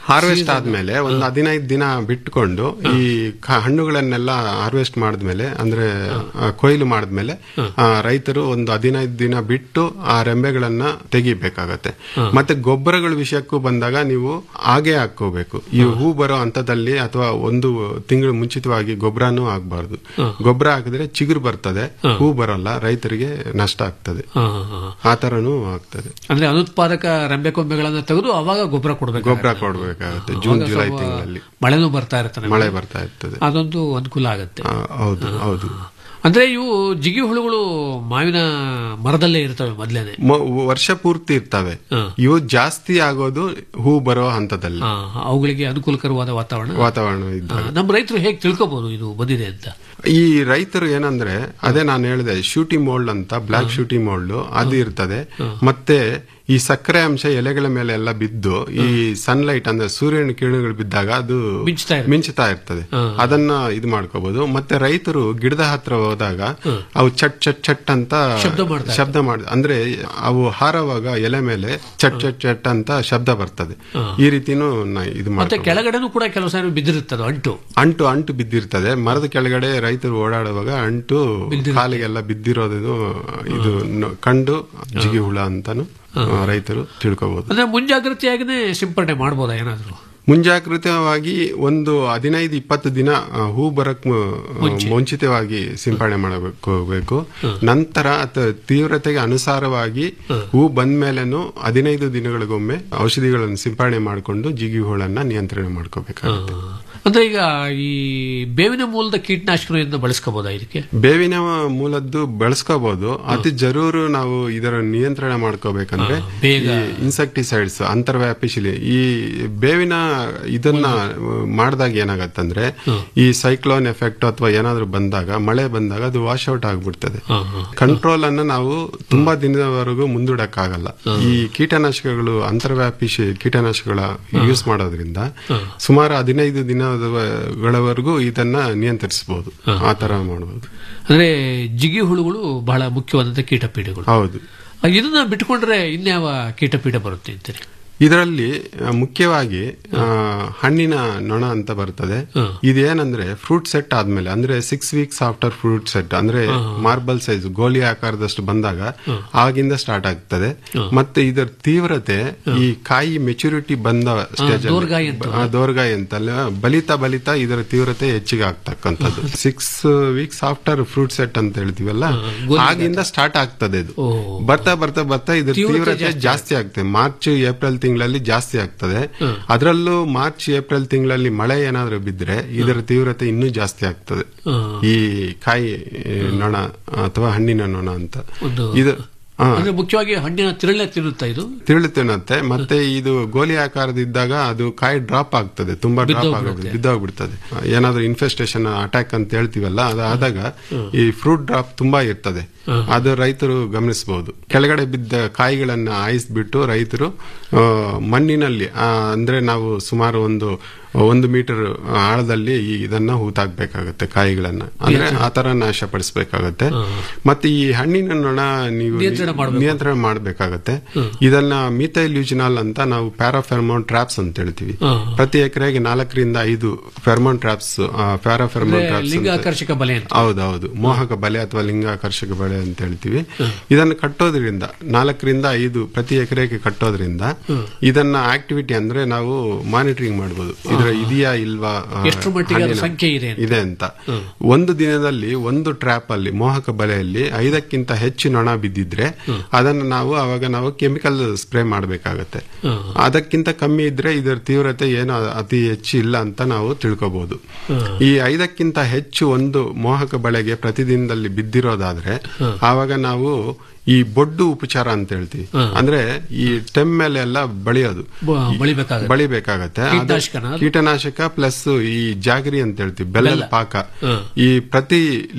Speaker 19: ಹಾರ್ವೆಸ್ಟ್ ಆದ್ಮೇಲೆ ಒಂದು ಹದಿನೈದು ದಿನ ಬಿಟ್ಕೊಂಡು ಈ ಕ- ಹಣ್ಣುಗಳನ್ನೆಲ್ಲ ಹಾರ್ವೆಸ್ಟ್ ಮಾಡಿದ್ಮೇಲೆ ಅಂದ್ರೆ ಆ, ಕೊಯ್ಲು ಮಾಡಿದ್ಮೇಲೆ ಆ, ರೈತರು ಒಂದು ಹದಿನೈದು ದಿನ ಬಿಟ್ಟು ಆ ರೆಂಬೆಗಳನ್ನ ತೆಗಿಬೇಕಾಗತ್ತೆ ಮತ್ತೆ ಗೊಬ್ಬರಗಳ ವಿಷಯಕ್ಕೂ ಬಂದಾಗ ನೀವು ಹಾಗೆ ಹಾಕೋಬೇಕು ಈ ಹೂ ಬರೋ ಹಂತದಲ್ಲಿ ಅಥವಾ ಒಂದು ತಿಂಗಳು ಮುಂಚಿತವಾಗಿ ಗೊಬ್ಬರನೂ ಆಗ್ಬಾರ್ದು ಗೊಬ್ಬರ ಹಾಕಿದ್ರೆ ಚಿಗುರು ಬರ್ತದೆ ಹೂ ಬರೋಲ್ಲ ರೈತರಿಗೆ ನಷ್ಟ ಆಗ್ತದೆ
Speaker 18: ಹಾ, ಹಾ, ಹಾ.
Speaker 19: ಆ ತರನೂ ಆಗ್ತದೆ
Speaker 18: ಅಂದ್ರೆ ಅನುತ್ಪಾದಕ ರೆಂಬೆ ಕೊಂಬೆಗಳನ್ನ ತೆಗೆದು ಅವಾಗ ಗೊಬ್ಬರ ಕೊಡಬೇಕು
Speaker 19: ಗೊಬ್ಬರ ಕೊಡ್ಬೇಕಾಗತ್ತೆ ಜೂನ್ ಜುಲೈ ತಿಂಗಳಲ್ಲಿ
Speaker 18: ಮಳೆನೂ ಬರ್ತಾ ಇರ್ತಾನೆ
Speaker 19: ಮಳೆ ಬರ್ತಾ ಇರ್ತದೆ
Speaker 18: ಅದೊಂದು ಅನುಕೂಲ ಆಗುತ್ತೆ
Speaker 19: ಆ, ಹೌದು ಹೌದು
Speaker 18: ಅಂದ್ರೆ ಇವು ಜಿಗಿ ಹುಳುಗಳು ಮಾವಿನ ಮರದಲ್ಲೇ ಇರ್ತವೆ ಮೊದ್ಲೇನೆ
Speaker 19: ಮ- ವರ್ಷ ಪೂರ್ತಿ ಇರ್ತವೆ ಇವು ಜಾಸ್ತಿ ಆಗೋದು ಹೂ ಬರೋ ಹಂತದಲ್ಲಿ
Speaker 18: ಹಾ, ಅವುಗಳಿಗೆ ಅನುಕೂಲಕರವಾದ ವಾತಾವರಣ
Speaker 19: ವಾತಾವರಣ ಇದ್ದಾಗ
Speaker 18: ಹಾ, ನಮ್ಮ ರೈತರು ಹೇಗೆ ತಿಳ್ಕೋಬಹುದು ಇದು ಬಂದಿದೆ ಅಂತ
Speaker 19: ಈ ರೈತರು ಏನಂದ್ರೆ ಅದೇ ನಾನು ಹೇಳಿದೆ ಶೂಟಿ ಮೋಲ್ಡ್ ಅಂತ ಬ್ಲಾಕ್ ಶೂಟಿ ಮೋಲ್ಡ್ ಅದು ಇರ್ತದೆ ಮತ್ತೆ ಈ ಸಕ್ಕರೆ ಅಂಶ ಎಲೆಗಳ ಮೇಲೆ ಎಲ್ಲ ಬಿದ್ದು ಈ ಸನ್ಲೈಟ್ ಅಂದ್ರೆ ಸೂರ್ಯನ ಕಿರಣಗಳು ಬಿದ್ದಾಗ ಅದು ಮಿಂಚುತ್ತಾ ಇರ್ತದೆ ಅದನ್ನ ಇದು ಮಾಡ್ಕೋಬಹುದು ಮತ್ತೆ ರೈತರು ಗಿಡದ ಹತ್ರ ಹೋದಾಗ ಅವು ಚಟ್ ಚಟ್ ಚಟ್ ಅಂತ
Speaker 18: ಶಬ್ದ ಮಾಡ್ತಾ
Speaker 19: ಶಬ್ದ ಮಾಡ ಅಂದ್ರೆ ಅವು ಹಾರವಾಗ ಎಲೆ ಮೇಲೆ ಚಟ್ ಚಟ್ ಚಟ್ ಅಂತ ಶಬ್ದ ಬರ್ತದೆ ಈ ರೀತಿನೂ ನ- ಇದು
Speaker 18: ಮತ್ತೆ
Speaker 19: ಮಾಡ್ಕೋಬಹುದು
Speaker 18: ಕೆಳಗಡೆನೂ ಕೂಡ ಕೆಲವು ಸಾರಿ ಬಿದ್ದಿರುತ್ತದೆ ಅಂಟು
Speaker 19: ಅಂಟು ಅಂಟು ಬಿದ್ದಿರ್ತದೆ ಮರದ ಕೆಳಗಡೆ ರೈತರು ಓಡಾಡುವಾಗ ಅಂಟು ಕಾಲಿಗೆಲ್ಲ ಬಿದ್ದಿರೋದು ಇದು ನ- ಕಂಡು ಜಿಗಿ ಹುಳ ಅಂತಾನು ಆ, ರೈತರು ತಿಳ್ಕೋಬಹುದು
Speaker 18: ಅಂದ್ರೆ ಮುಂಜಾಗ್ರತೆಯಾಗಿನೇ ಸಿಂಪಡಣೆ ಮಾಡ್ಬೋದಾ ಏನಾದ್ರು
Speaker 19: ಮುಂಜಾಗೃತವಾಗಿ ಒಂದು ಹದಿನೈದು ಇಪ್ಪತ್ತು ದಿನ ಆ, ಹೂ ಬರಕ್ ಮು- ಮುಂಚಿತವಾಗಿ ಸಿಂಪಡಣೆ ಮಾಡಬೇಕು ಬೇಕು ನಂತರ ಅತ ತೀವ್ರತೆಗೆ ಅನುಸಾರವಾಗಿ ಹೂ ಬಂದ್ಮೇಲೆನು ಹದಿನೈದು ದಿನಗಳಿಗೊಮ್ಮೆ ಔಷಧಿಗಳನ್ನು ಸಿಂಪಡಣೆ ಮಾಡಿಕೊಂಡು ಜಿಗಿ ಹುಳನ್ನ ನಿಯಂತ್ರಣ ಮಾಡ್ಕೋಬೇಕಾಗುತ್ತೆ
Speaker 18: ಅಂದ್ರೆ ಈಗ ಈ ಬೇವಿನ ಮೂಲದ ಕೀಟನಾಶಕಗಳಿಂದ ಬಳಸ್ಕೋಬಹುದಾ ಇದಕ್ಕೆ
Speaker 19: ಬೇವಿನ ಮೂಲದ್ದು ಬಳಸ್ಕೋಬಹುದು ಅತಿ ಜರೂರು ನಾವು ಇದರ ನಿಯಂತ್ರಣ ಮಾಡ್ಕೋಬೇಕಂದ್ರೆ ಇನ್ಸೆಕ್ಟಿಸೈಡ್ಸ್ ಅಂತರ್ವ್ಯಾಪಿ ಶಿಲೆ ಈ ಬೇವಿನ ಇದನ್ನ ಮಾಡಿದಾಗ ಏನಾಗತ್ತಂದ್ರೆ ಈ ಸೈಕ್ಲೋನ್ ಎಫೆಕ್ಟ್ ಅಥವಾ ಏನಾದ್ರೂ ಬಂದಾಗ ಮಳೆ ಬಂದಾಗ ಅದು ವಾಶ್ ಔಟ್ ಆಗ್ಬಿಡ್ತದೆ ಕಂಟ್ರೋಲ್ ಅನ್ನ ನಾವು ತುಂಬಾ ದಿನದವರೆಗೂ ಮುಂದೂಡಕ್ಕಾಗಲ್ಲ ಈ ಕೀಟನಾಶಕಗಳು ಅಂತರ್ವ್ಯಾಪಿ ಶಿ- ಕೀಟನಾಶಕಗಳ ಯೂಸ್ ಮಾಡೋದ್ರಿಂದ ಸುಮಾರು ಹದಿನೈದು ದಿನಗಳವರೆಗೂ ಇದನ್ನ ನಿಯಂತ್ರಿಸಬಹುದು ಆ ತರ ಮಾಡಬಹುದು
Speaker 18: ಅಂದ್ರೆ ಜಿಗಿ ಹುಳುಗಳು ಬಹಳ ಮುಖ್ಯವಾದಂತ ಕೀಟಪೀಡೆಗಳು
Speaker 19: ಹೌದು
Speaker 18: ಇದನ್ನ ಬಿಟ್ಕೊಂಡ್ರೆ ಇನ್ಯಾವ ಕೀಟಪೀಡೆ ಬರುತ್ತೆ ಅಂತೀರಿ
Speaker 19: ಇದರಲ್ಲಿ ಆ, ಮುಖ್ಯವಾಗಿ ಆ, ಹಣ್ಣಿನ ನೊಣ ಅಂತ ಬರ್ತದೆ ಇದೇನಂದ್ರೆ ಫ್ರೂಟ್ ಸೆಟ್ ಆದ್ಮೇಲೆ ಅಂದ್ರೆ six weeks after fruit set ಅಂದ್ರೆ ಮಾರ್ಬಲ್ ಸೈಜ್ ಗೋಲಿ ಆಕಾರದಷ್ಟು ಬಂದಾಗ ಆಗಿಂದ ಸ್ಟಾರ್ಟ್ ಆಗ್ತದೆ ಮತ್ತೆ ಇದರ ತೀವ್ರತೆ ಈ ಕಾಯಿ ಮೆಚುರಿಟಿ ಬಂದ ಸ್ಟೇಜ್
Speaker 18: ದೋರ್ಗಾಯಿ ಅಂತ.
Speaker 19: ದೋರ್ಗಾಯಿ ಅಂತಲ್ಲ ಬಲಿತಾ ಬಲಿತಾ ಇದರ ತೀವ್ರತೆ ಹೆಚ್ಚಿಗೆ ಆಗ್ತಕ್ಕಂಥದ್ದು six weeks after fruit set ಅಂತ ಹೇಳ್ತೀವಲ್ಲ ಆಗಿಂದ ಸ್ಟಾರ್ಟ್ ಆಗ್ತದೆ ಇದು ಬರ್ತಾ ಬರ್ತಾ ಬರ್ತಾ ಇದ್ರ
Speaker 18: ತೀವ್ರತೆ
Speaker 19: ತೀವ್ರತೆ
Speaker 18: ಜಾಸ್ತಿ
Speaker 19: ಜಾಸ್ತಿ ಆಗ್ತದೆ ಮಾರ್ಚ್ ಏಪ್ರಿಲ್ ತಿಂಗಳಲ್ಲಿ ಜಾಸ್ತಿ ಆಗ್ತದೆ ಅದರಲ್ಲೂ ಮಾರ್ಚ್ ಏಪ್ರಿಲ್ ತಿಂಗಳಲ್ಲಿ ಮಳೆ ಏನಾದ್ರೂ ಬಿದ್ರೆ ಇದರ ತೀವ್ರತೆ ಇನ್ನೂ ಜಾಸ್ತಿ ಆಗ್ತದೆ ಈ ಕಾಯಿ ಈ, ನೊಣ ಅಥವಾ ಹಣ್ಣಿನ ನೊಣ ಅಂತ
Speaker 18: ಒಂದು
Speaker 19: ಇದು ಹಾ.
Speaker 18: ಅಂದ್ರೆ ಮುಖ್ಯವಾಗಿ ಹಣ್ಣಿನ ತಿರುಳೆ ತಿನ್ನುತ್ತಾ ಇದು
Speaker 19: ತಿರುಳು ತಿನ್ನುತ್ತೆ ಮತ್ತೆ ಇದು ಗೋಲಿ ಆಕಾರದಿದ್ದಾಗ ಅದು ಕಾಯಿ ಡ್ರಾಪ್ ಆಗ್ತದೆ ತುಂಬಾ ಡ್ರಾಪ್
Speaker 18: ಬಿದ್ದೋಗ್ಬಿಡುತ್ತೆ.
Speaker 19: ಆಗೋದು ಬಿದ್ದೋಗ್ಬಿಡ್ತದೆ ಏನಾದ್ರೂ ಇನ್ಫೆಸ್ಟೇಷನ್ ಅಟ್ಯಾಕ್ ಅಂತ ಹೇಳ್ತೀವಲ್ಲ ಅದಾದಾಗ ಈ ಫ್ರೂಟ್ ಡ್ರಾಪ್ ತುಂಬಾ ಇರ್ತದೆ ಅದು ರೈತರು ಗಮನಿಸಬಹುದು ಕೆಳಗಡೆ ಬಿದ್ದ ಕಾಯಿಗಳನ್ನ ಆಯಿಸ್ಬಿಟ್ಟು ರೈತರು ಆ, ಮಣ್ಣಿನಲ್ಲಿ ಆ, ಅಂದ್ರೆ ನಾವು ಸುಮಾರು ಒಂದು ಒಂದು ಮೀಟರ್ ಆಳದಲ್ಲಿ ಈ ಇದನ್ನ ಹೂತಾಕ್ಬೇಕಾಗತ್ತೆ ಕಾಯಿಗಳನ್ನ ಅಂದ್ರೆ ಆ ತರ ನಾಶಪಡಿಸಬೇಕಾಗತ್ತೆ ಮತ್ತೆ ಈ ಹಣ್ಣಿನ ನೊಣ ನೀವು
Speaker 18: ನಿಯಂತ್ರಣ ಮಾಡ್ಬೇಕು.
Speaker 19: ನಿಯಂತ್ರಣ ಮಾಡಬೇಕಾಗತ್ತೆ ಇದನ್ನ ಮಿಥೈಲ್ ಯೂಜಿನಾಲ್ ಅಂತ ನಾವು ಪ್ಯಾರಾಫೆರ್ಮೋನ್ ಟ್ರಾಪ್ಸ್ ಅಂತ ಹೇಳ್ತೀವಿ
Speaker 18: ಹಾ.
Speaker 19: ಪ್ರತಿ ಎಕರೆಗೆ ನಾಲ್ಕರಿಂದ ಐದು ಫೆರ್ಮೋನ್ ಟ್ರಾಪ್ಸ್ ಪ್ಯಾರಾಫೆರ್ಮೋನ್
Speaker 18: ಅಂದ್ರೆ
Speaker 19: ಟ್ರಾಪ್ಸ್
Speaker 18: ಲಿಂಗಾಕರ್ಷಕ ಬಲೆ ಅಂತ
Speaker 19: ಹೌದೌದು ಮೋಹಕ ಬಲೆ ಅಥವಾ ಲಿಂಗಾಕರ್ಷಕ ಬಲೆ ಅಂತ ಹೇಳ್ತೀವಿ ಇದನ್ನು ಕಟ್ಟೋದ್ರಿಂದ ನಾಲ್ಕರಿಂದ ಐದು ಪ್ರತಿ ಎಕರೆಗೆ ಕಟ್ಟೋದ್ರಿಂದ ಇದನ್ನ ಆಕ್ಟಿವಿಟಿ ಅಂದ್ರೆ ನಾವು ಮಾನಿಟರಿಂಗ್ ಮಾಡಬಹುದು ಇದರ ಇದೆಯಾ ಇಲ್ವಾ ಆ,
Speaker 18: ಎಷ್ಟ್ರ ಮಟ್ಟಿಗೆ ಅದ್ರ
Speaker 19: ಹಣ್ಣಿನ-
Speaker 18: ಸಂಖ್ಯೆ ಇದೆ ಅಂತ.
Speaker 19: ಇದೆ ಅಂತ ಒಂದು ದಿನದಲ್ಲಿ ಒಂದು ಟ್ರ್ಯಾಪ್ ಅಲ್ಲಿ ಮೋಹಕ ಬಲೆಯಲ್ಲಿ ಐದಕ್ಕಿಂತ ಹೆಚ್ಚು ನೊಣ ಬಿದ್ದಿದ್ರೆ ಅದನ್ನು ನಾವು ಅವಾಗ ನಾವು ಕೆಮಿಕಲ್ ಸ್ಪ್ರೇ ಮಾಡಬೇಕಾಗತ್ತೆ ಅದಕ್ಕಿಂತ ಕಮ್ಮಿ ಇದ್ರೆ ಇದರ ತೀವ್ರತೆ ಏನು ಅತಿ ಹೆಚ್ಚು ಇಲ್ಲ ಅಂತ ನಾವು ತಿಳ್ಕೋಬಹುದು ಈ ಐದಕ್ಕಿಂತ ಹೆಚ್ಚು ಒಂದು ಮೋಹಕ ಬಳೆಗೆ ಪ್ರತಿದಿನದಲ್ಲಿ ಬಿದ್ದಿರೋದಾದ್ರೆ ಆವಾಗ ನಾವು ಈ ಬೊಡ್ಡು ಉಪಚಾರ ಅಂತ ಹೇಳ್ತೀವಿ ಅಂದ್ರೆ ಈ ಸ್ಟೆಮ್ ಮೇಲೆ ಎಲ್ಲ ಬಳಿಯೋದು
Speaker 18: ಬ- ಬಳಿಬೇಕಾಗತ್ತೆ.
Speaker 19: ಬಳಿಬೇಕಾಗತ್ತೆ ಅದು
Speaker 18: ಕೀಟನಾಶಕನ ಅದು?
Speaker 19: ಕೀಟನಾಶಕ ಪ್ಲಸ್ ಈ ಜಾಗರಿ ಅಂತ ಹೇಳ್ತೀವಿ ಬೆಲ್ಲದ
Speaker 18: ಬೆಲ್ಲ.
Speaker 19: ಪಾಕ
Speaker 18: ಹ.
Speaker 19: ಈ ಪ್ರತಿ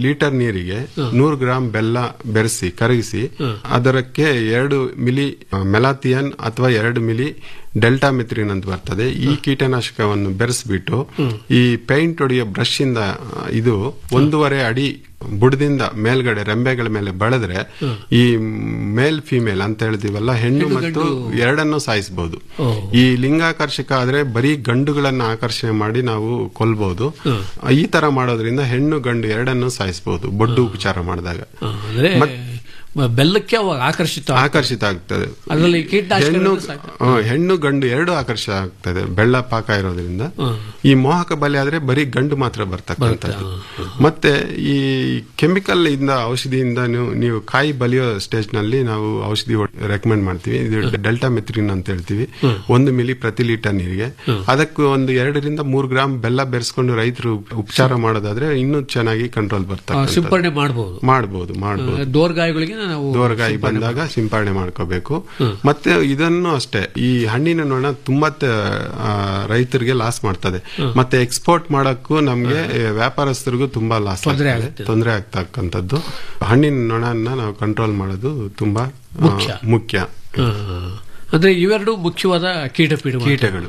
Speaker 19: ಲೀಟರ್ ನೀರಿಗೆ ನೂರು ಗ್ರಾಂ ಬೆಲ್ಲ ಬೆರೆಸಿ ಕರಗಿಸಿ ಅದಕ್ಕೆ ಎರಡು ಮಿಲಿ ಮೆಲಾಥಿಯನ್ ಅಥವಾ ಎರಡು ಮಿಲಿ ಡೆಲ್ಟಾ ಮಿತ್ರಿನ್ ಅಂತ ಬರ್ತದೆ ಈ ಕೀಟನಾಶಕವನ್ನು ಬೆರೆಸ್ಬಿಟ್ಟು ಈ ಪೇಂಟ್ ಹೊಡೆಯೋ ಬ್ರಷ್ ಇಂದ ಆ, ಇದು ಒಂದೂವರೆ ಅಡಿ ಬುಡದಿಂದ ಮೇಲ್ಗಡೆ ರೆಂಬೆಗಳ ಮೇಲೆ ಬೆಳೆದ್ರೆ ಈ ಮೇಲ್ ಫಿಮೇಲ್ ಅಂತ ಹೇಳ್ತೀವಲ್ಲ ಹೆಣ್ಣು
Speaker 18: ಹೆಣ್ಣು
Speaker 19: ಮತ್ತು
Speaker 18: ಗಂಡು.
Speaker 19: ಎರಡನ್ನು ಸಾಯಿಸಬಹುದು
Speaker 18: ಓ.
Speaker 19: ಈ ಲಿಂಗಾಕರ್ಷಕ ಆದ್ರೆ ಬರೀ ಗಂಡುಗಳನ್ನ ಆಕರ್ಷಣೆ ಮಾಡಿ ನಾವು ಕೊಲ್ಬಹುದು ಈ ತರ ಮಾಡೋದ್ರಿಂದ ಹೆಣ್ಣು ಗಂಡು ಎರಡನ್ನು ಸಾಯಿಸಬಹುದು ಬೊಡ್ಡು ಉಪಚಾರ ಮಾಡಿದಾಗ
Speaker 18: ಅಂದ್ರೆ ಮ- ಬೆಲ್ಲಕ್ಕೆ ಅವಾಗ ಆಕರ್ಷಿತ
Speaker 19: ಆಕರ್ಷಿತ ಆಗ್ತದೆ
Speaker 18: ಅದರಲ್ಲಿ ಕೀಟನಾಶಕ
Speaker 19: ಹೆಣ್ಣು
Speaker 18: ಇರೋದು ಸಾಕು.
Speaker 19: ಹ್ಮ್, ಹೆಣ್ಣು ಗಂಡು ಎರಡು ಆಕರ್ಷಿತ ಆಗ್ತದೆ ಬೆಳ್ಳ ಪಾಕ ಇರೋದ್ರಿಂದ ಈ ಮೋಹಕ ಬಲೆ ಆದ್ರೆ ಬರೀ ಗಂಡು ಮಾತ್ರ ಬರ್ತಕ್ಕಂಥದ್ದು ಮತ್ತೆ ಈ ಕೆಮಿಕಲ್ ಇಂದ ಔಷಧಿಯಿಂದ ನೀವು ನೀವು ಕಾಯಿ ಬಲಿಯೋ ಸ್ಟೇಜ್ ನಲ್ಲಿ ನಾವು ಔಷಧಿ ರೆಕಮೆಂಡ್ ಮಾಡ್ತೀವಿ ಇದು ಡೆಲ್ಟಾ ಮೆಥ್ರಿನ್ ಅಂತ ಹೇಳ್ತೀವಿ ಒಂದು ಮಿಲಿ ಪ್ರತಿ ಲೀಟರ್ ನೀರಿಗೆ ಅದಕ್ಕೂ ಒಂದು ಎರಡರಿಂದ ಮೂರು ಗ್ರಾಮ್ ಬೆಲ್ಲ ಬೆರೆಸ್ಕೊಂಡು ರೈತರು ಉಪಚಾರ ಮಾಡೋದಾದ್ರೆ ಇನ್ನೂ ಚೆನ್ನಾಗಿ ಕಂಟ್ರೋಲ್
Speaker 18: ಆ,
Speaker 19: ಬರ್ತದೆ
Speaker 18: ಸಿಂಪರಣೆ ಮಾಡಬಹುದು
Speaker 19: ಮಾಡಬಹುದು ಮಾಡಬಹುದು
Speaker 18: ದೋರ್ಗಾಯಗಳಿಗೆ ನಾವು
Speaker 19: ದೋರಗಾಯಿ ಬಂದಾಗ ಸಿಂಪರಣೆ ಮಾಡ್ಕೋಬೇಕು ಮತ್ತೆ ಇದನ್ನು ಅಷ್ಟೇ ಈ ಹಣ್ಣಿನ ನೊಣ ತುಂಬಾ ತ- ಆ, ರೈತರಿಗೆ ಲಾಸ್ ಮಾಡ್ತದೆ ಮತ್ತೆ ಎಕ್ಸ್ಪೋರ್ಟ್ ಮಾಡಕ್ಕೂ ನಮ್ಗೆ ವ್ಯಾಪಾರಸ್ಥರಿಗೂ ತುಂಬಾ ಲಾಸ್
Speaker 18: ತೊಂದ್ರೆ
Speaker 19: ಆಗ್ತದೆ ತೊಂದರೆ ಆಗ್ತಕ್ಕಂಥದ್ದು ಹಣ್ಣಿನ ನೊಣನ ನಾವು ಕಂಟ್ರೋಲ್ ಮಾಡೋದು ತುಂಬಾ ಆ,
Speaker 18: ಮುಖ್ಯ.
Speaker 19: ಮುಖ್ಯ
Speaker 18: ಆ, ಅಂದ್ರೆ ಇವೆರಡು ಮುಖ್ಯವಾದ ಕೀಟ
Speaker 19: ಕೀಟಗಳು.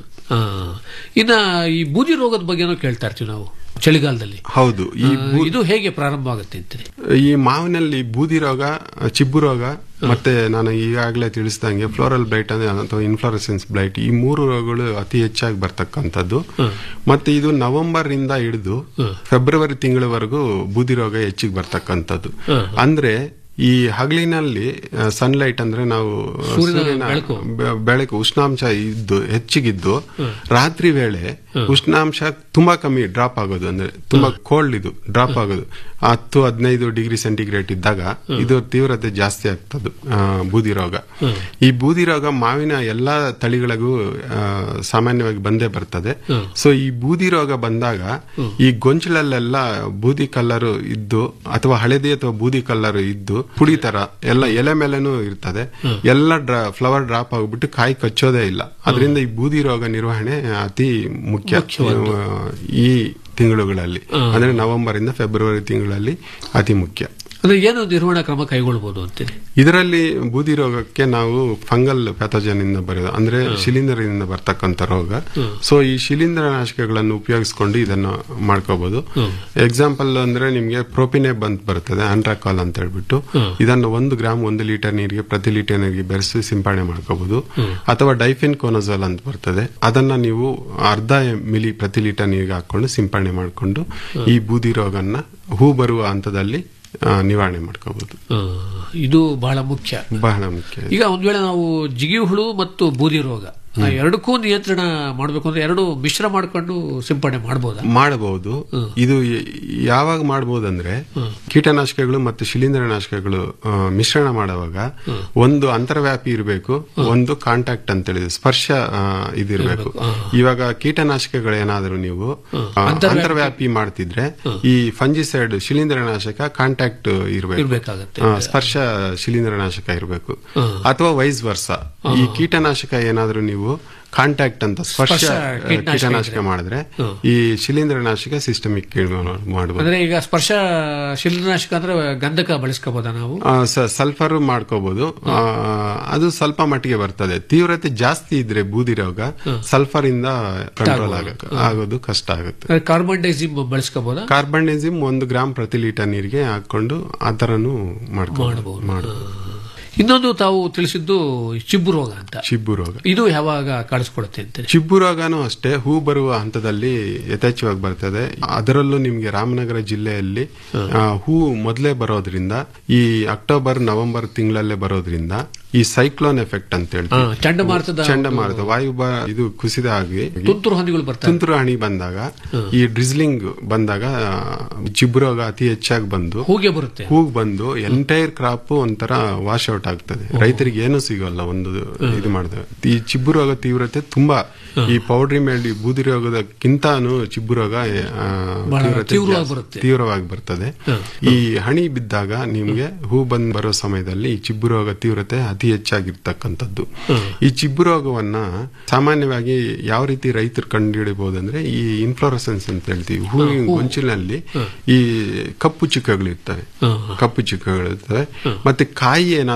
Speaker 18: ಇನ್ನ ಈ ಬೂದಿ ರೋಗದ ಬಗ್ಗೆನೂ ಕೇಳ್ತಾ ಇರ್ತೀವಿ ನಾವು ಚಳಿಗಾಲದಲ್ಲಿ
Speaker 19: ಹೌದು ಈ
Speaker 18: ಆ, ಇದು ಹೇಗೆ ಪ್ರಾರಂಭ ಆಗುತ್ತೆ ಅಂತೀರಿ
Speaker 19: ಈ ಮಾವಿನಲ್ಲಿ ಬೂದಿ ರೋಗ ಚಿಬ್ಬು ರೋಗ ಮತ್ತೆ ನಾನು ಈಗಾಗಲೇ ತಿಳಿಸಿದಂಗೆ ಫ್ಲೋರಲ್ ಬ್ಲೈಟ್ ಅಂದ್ರೆ ಅಥವಾ ಇನ್ಫ್ಲೋರೆಸೆನ್ಸ್ ಬ್ಲೈಟ್ ಈ ಮೂರು ರೋಗಗಳು ಅತಿ ಹೆಚ್ಚಾಗಿ ಬರ್ತಕ್ಕಂಥದ್ದು ಮತ್ತೆ ಇದು ನವೆಂಬರ್ ಇಂದ ಹಿಡಿದು ಫೆಬ್ರವರಿ ತಿಂಗಳವರೆಗೂ ಬೂದಿ ರೋಗ ಹೆಚ್ಚಿಗೆ ಬರ್ತಕ್ಕಂಥದ್ದು ಅಂದ್ರೆ ಈ ಹಗಲಿನಲ್ಲಿ ಸನ್ಲೈಟ್ ಅಂದ್ರೆ ನಾವು
Speaker 18: ಸೂರ್ಯನ
Speaker 19: ಸೂರ್ಯನ
Speaker 18: ಬೆಳಕು.
Speaker 19: ಬೆ- ಬೆಳಕು ಉಷ್ಣಾಂಶ ಇದ್ದು ಹೆಚ್ಚಿಗಿದ್ದು ರಾತ್ರಿ ವೇಳೆ ಉಷ್ಣಾಂಶ ತುಂಬಾ ಕಮ್ಮಿ ಡ್ರಾಪ್ ಆಗೋದು ಅಂದ್ರೆ ತುಂಬಾ ಕೋಲ್ಡ್ ಇದು ಡ್ರಾಪ್ ಆಗೋದು ಹತ್ತು ಹದಿನೈದು ಡಿಗ್ರಿ ಸೆಂಟಿಗ್ರೇಡ್ ಇದ್ದಾಗ ಇದು ತೀವ್ರತೆ ಜಾಸ್ತಿ ಆಗ್ತದೆ ಆ, ಬೂದಿ ರೋಗ ಈ ಬೂದಿ ರೋಗ ಮಾವಿನ ಎಲ್ಲಾ ತಳಿಗಳಿಗೂ ಆ, ಸಾಮಾನ್ಯವಾಗಿ ಬಂದೇ ಬರ್ತದೆ ಸೊ ಈ ಬೂದಿ ರೋಗ ಬಂದಾಗ ಈ ಗೊಂಚಲಲ್ಲೆಲ್ಲ ಬೂದಿ ಕಲ್ಲರು ಇದ್ದು ಅಥವಾ ಹಳದಿ ಅಥವಾ ಬೂದಿ ಕಲ್ಲರು ಇದ್ದು ಪುಡಿ ತರ ಎಲ್ಲ ಎಲೆ ಮೇಲೆನೂ ಇರ್ತದೆ ಎಲ್ಲ ಡ್ರಾ ಫ್ಲವರ್ ಡ್ರಾಪ್ ಆಗ್ಬಿಟ್ಟು ಕಾಯಿ ಕಚ್ಚೋದೇ ಇಲ್ಲ ಅದರಿಂದ ಈ ಬೂದಿ ರೋಗ ನಿರ್ವಹಣೆ ಅತಿ ಮುಖ್ಯ ಆ, ಈ ತಿಂಗಳುಗಳಲ್ಲಿ ಅಂದ್ರೆ ನವೆಂಬರ್ ಇಂದ ಫೆಬ್ರವರಿ ತಿಂಗಳಲ್ಲಿ ಅತಿ ಮುಖ್ಯ
Speaker 18: ಅಂದ್ರೆ ಏನು ನಿರ್ವಹಣಾ ಕ್ರಮ ಕೈಗೊಳ್ಳಬಹುದು ಅಂತೀರಿ
Speaker 19: ಇದರಲ್ಲಿ ಬೂದಿ ರೋಗಕ್ಕೆ ನಾವು ಫಂಗಲ್ ಪ್ಯಾಥೋಜನ್ ಇಂದ ಬರೋದು ಅಂದ್ರೆ ಶಿಲೀಂಧ್ರದಿಂದ ಬರ್ತಕ್ಕಂಥ ರೋಗ ಸೊ ಈ ಶಿಲೀಂಧ್ರ ನಾಶಕಗಳನ್ನು ಉಪಯೋಗಿಸ್ಕೊಂಡು ಇದನ್ನ ಮಾಡ್ಕೋಬಹುದು ಎಕ್ಸಾಂಪಲ್ ಅಂದ್ರೆ ನಿಮ್ಗೆ ಪ್ರೋಪಿನೆಬ್ ಅಂತ ಬರ್ತದೆ ಆಂಟ್ರಾಕಾಲ್ ಅಂತ ಹೇಳ್ಬಿಟ್ಟು ಇದನ್ನು ಒಂದು ಗ್ರಾಮ್ ಒಂದು ಲೀಟರ್ ನೀರಿಗೆ ಪ್ರತಿ ಲೀಟರ್ ನೀರಿಗೆ ಬೆರೆಸಿ ಸಿಂಪಡಣೆ ಮಾಡ್ಕೋಬಹುದು ಅಥವಾ ಡೈಫಿನ್ ಕೋನೋಜಲ್ ಅಂತ ಬರ್ತದೆ ಅದನ್ನ ನೀವು ಅರ್ಧ ಮಿಲಿ ಪ್ರತಿ ಲೀಟರ್ ನೀರಿಗೆ ಹಾಕೊಂಡು ಸಿಂಪಡಣೆ ಮಾಡಿಕೊಂಡು ಈ ಬೂದಿ ರೋಗನ್ನ ಹೂ ಬರುವ ಹಂತದಲ್ಲಿ ಆ, ನಿವಾರಣೆ ಮಾಡ್ಕೋಬಹುದು
Speaker 18: ಆ, ಇದು ಬಹಳ ಮುಖ್ಯ
Speaker 19: ಬಹಳ ಮುಖ್ಯ
Speaker 18: ಈಗ ಒಂದ್ ವೇಳೆ ನಾವು ಜಿಗಿ ಹುಳು ಮತ್ತು ಬೂದಿ ರೋಗ ಆ ಎರಡಕ್ಕೂ ನಿಯಂತ್ರಣ ಮಾಡಬೇಕು ಅಂದ್ರೆ ಎರಡು ಮಿಶ್ರ ಮಾಡ್ಕೊಂಡು ಸಿಂಪಡಣೆ ಮಾಡಬಹುದಾ
Speaker 19: ಮಾಡಬಹುದು ಇದು ಯ- ಯಾವಾಗ ಮಾಡಬಹುದಂದ್ರೆ ಕೀಟನಾಶಕಗಳು ಮತ್ತು ಶಿಲೀಂಧ್ರನಾಶಕಗಳು ಆ, ಮಿಶ್ರಣ ಮಾಡುವಾಗ ಒಂದು ಅಂತರ್ವ್ಯಾಪಿ ಇರಬೇಕು ಒಂದು ಕಾಂಟ್ಯಾಕ್ಟ್ ಅಂತ ಹೇಳಿದ್ರೆ ಸ್ಪರ್ಶ ಆ, ಇದಿರ್ಬೇಕು ಇವಾಗ ಕೀಟನಾಶಕಗಳು ಏನಾದರೂ ನೀವು ಆ, ಅಂತರ್ವ್ಯಾಪಿ ಮಾಡ್ತಿದ್ರೆ ಈ ಫಂಜಿಸೈಡ್ ಶಿಲೀಂಧ್ರನಾಶಕ ಕಾಂಟ್ಯಾಕ್ಟ್ ಇರಬೇಕು
Speaker 18: ಇರ್ಬೇಕಾಗತ್ತೆ.
Speaker 19: ಸ್ಪರ್ಶ ಶಿಲೀಂಧ್ರನಾಶಕ ಇರಬೇಕು ಅಥವಾ ವೈಸ್ ವರ್ಸ ಈ ಕೀಟನಾಶಕ ಏನಾದರೂ ನೀವು ಕಾಂಟ್ಯಾಕ್ಟ್ ಅಂತ ಸ್ಪರ್ಶ
Speaker 18: ಸ್ಪರ್ಶ ಕೀಟನಾಶಕ
Speaker 19: ಕೀಟನಾಶಕ
Speaker 18: ಇದ್ರೆ.
Speaker 19: ಮಾಡಿದ್ರೆ ಈ ಶಿಲೀಂಧ್ರನಾಶಕ ಸಿಸ್ಟಮಿಕ್ ಮಾಡಬಹುದು
Speaker 18: ಅಂದ್ರೆ ಈಗ ಸ್ಪರ್ಶ ಶಿಲೀಂಧ್ರನಾಶಕ ಅಂದ್ರೆ ಗಂಧಕ ಬಳಸ್ಕೋಬೋದಾ ನಾವು
Speaker 19: ಸಲ್ಫರ್ ಮಾಡ್ಕೋಬಹುದು ಆ, ಅದು ಸ್ವಲ್ಪ ಮಟ್ಟಿಗೆ ಬರ್ತದೆ ತೀವ್ರತೆ ಜಾಸ್ತಿ ಇದ್ರೆ ಬೂದಿ ರೋಗ ಸಲ್ಫರ್ ಇಂದ ಕಂಟ್ರೋಲ್ ಆಗಕ್ಕೆ ಆಗೋದು ಕಷ್ಟ ಆಗುತ್ತೆ
Speaker 18: ಕಾರ್ಬನ್ ಡೈಸಿಮ್ ಬಳಸ್ಕೋಬೋದಾ
Speaker 19: ಕಾರ್ಬನ್ಡಿಸಿಮ್ ಒಂದು ಗ್ರಾಮ್ ಪ್ರತಿ ಲೀಟರ್ ನೀರಿಗೆ ಹಾಕೊಂಡು ಆ ತರನು ಮಾಡ್ಕೋಬಹುದು ಮಾಡಬಹುದು
Speaker 18: ಇನ್ನೊಂದು ತಾವು ತಿಳಿಸಿದ್ದು ಚಿಬ್ಬು ರೋಗ ಅಂತ
Speaker 19: ಚಿಬ್ಬು ರೋಗ
Speaker 18: ಇದು ಯಾವಾಗ ಕಾಣಿಸ್ಕೊಳುತ್ತೆ ಅಂತೀರಿ
Speaker 19: ಚಿಬ್ಬು ರೋಗನೂ ಅಷ್ಟೇ ಹೂ ಬರುವ ಹಂತದಲ್ಲಿ ಯಥೇಚ್ಛವಾಗಿ ಬರ್ತದೆ ಅದರಲ್ಲೂ ನಿಮ್ಗೆ ರಾಮನಗರ ಜಿಲ್ಲೆಯಲ್ಲಿ ಆ, ಹೂ ಮೊದಲೇ ಬರೋದ್ರಿಂದ ಈ ಅಕ್ಟೋಬರ್ ನವೆಂಬರ್ ತಿಂಗಳಲ್ಲೇ ಬರೋದ್ರಿಂದ ಈ ಸೈಕ್ಲೋನ್ ಎಫೆಕ್ಟ್ ಅಂತ ಹೇಳ್ತೀವಿ
Speaker 18: ಹಾ, ಚಂಡಮಾರುತದ
Speaker 19: ಚಂಡಮಾರುತ ವಾಯು ಇದು ಕುಸಿದ ಆಗಿ
Speaker 18: ತುಂತುರು ಹನಿಗಳು ಬರ್ತವೆ
Speaker 19: ತುಂತುರು ಹನಿ ಬಂದಾಗ ಈ ಡ್ರಿಸ್ಲಿಂಗ್ ಬಂದಾಗ ಆ, ಚಿಬ್ಬು ರೋಗ ಅತಿ ಹೆಚ್ಚಾಗಿ ಬಂದು
Speaker 18: ಹೂಗೆ ಬರುತ್ತೆ
Speaker 19: ಹೂಗ್ ಬಂದು ಎಂಟೈರ್ ಕ್ರಾಪ್ ಒಂಥರ ವಾಶ್ ಔಟ್ ಆಗ್ತದೆ ರೈತರಿಗೆ ಏನು ಸಿಗೋಲ್ಲ ಒಂದು ಇದು ಮಾಡಿದ್ರೆ ಈ ಚಿಬ್ಬು ರೋಗ ತೀವ್ರತೆ ತುಂಬಾ ಈ ಪೌಡ್ರಿ ಮೇಲೆ ಬೂದಿ ರೋಗದಕ್ಕಿಂತಾನು ಚಿಬ್ಬು ರೋಗ ಆ,
Speaker 18: ಬಹಳ
Speaker 19: ತೀವ್ರತೆ
Speaker 18: ತೀವ್ರವಾಗಿ
Speaker 19: ಜಾಸ್ತಿ-
Speaker 18: ಬರುತ್ತೆ.
Speaker 19: ತೀವ್ರವಾಗಿ ಬರ್ತದೆ ಈ ಹಣಿ ಬಿದ್ದಾಗ ನಿಮ್ಗೆ ಹೂ ಬಂದ್ ಬರೋ ಸಮಯದಲ್ಲಿ ಈ ಚಿಬ್ಬು ರೋಗ ತೀವ್ರತೆ ಅತಿ ಹೆಚ್ಚಾಗಿರ್ತಕ್ಕಂಥದ್ದು ಈ ಚಿಬ್ಬು ರೋಗವನ್ನ ಸಾಮಾನ್ಯವಾಗಿ ಯಾವ ರೀತಿ ರೈತರು ಕಂಡುಹಿಡಿಬಹುದಂದ್ರೆ ಈ ಇನ್ಫ್ಲೋರಸೆನ್ಸ್ ಅಂತ ಹೇಳ್ತೀವಿ ಹೂವಿನ ಗೊಂಚಿನಲ್ಲಿ ಈ ಕಪ್ಪು ಚಿಕ್ಕಗಳಿರ್ತವೆ ಕಪ್ಪು ಚಿಕ್ಕಗಳಿರ್ತವೆ ಮತ್ತೆ ಕಾಯಿ ಏನಾದ್ರು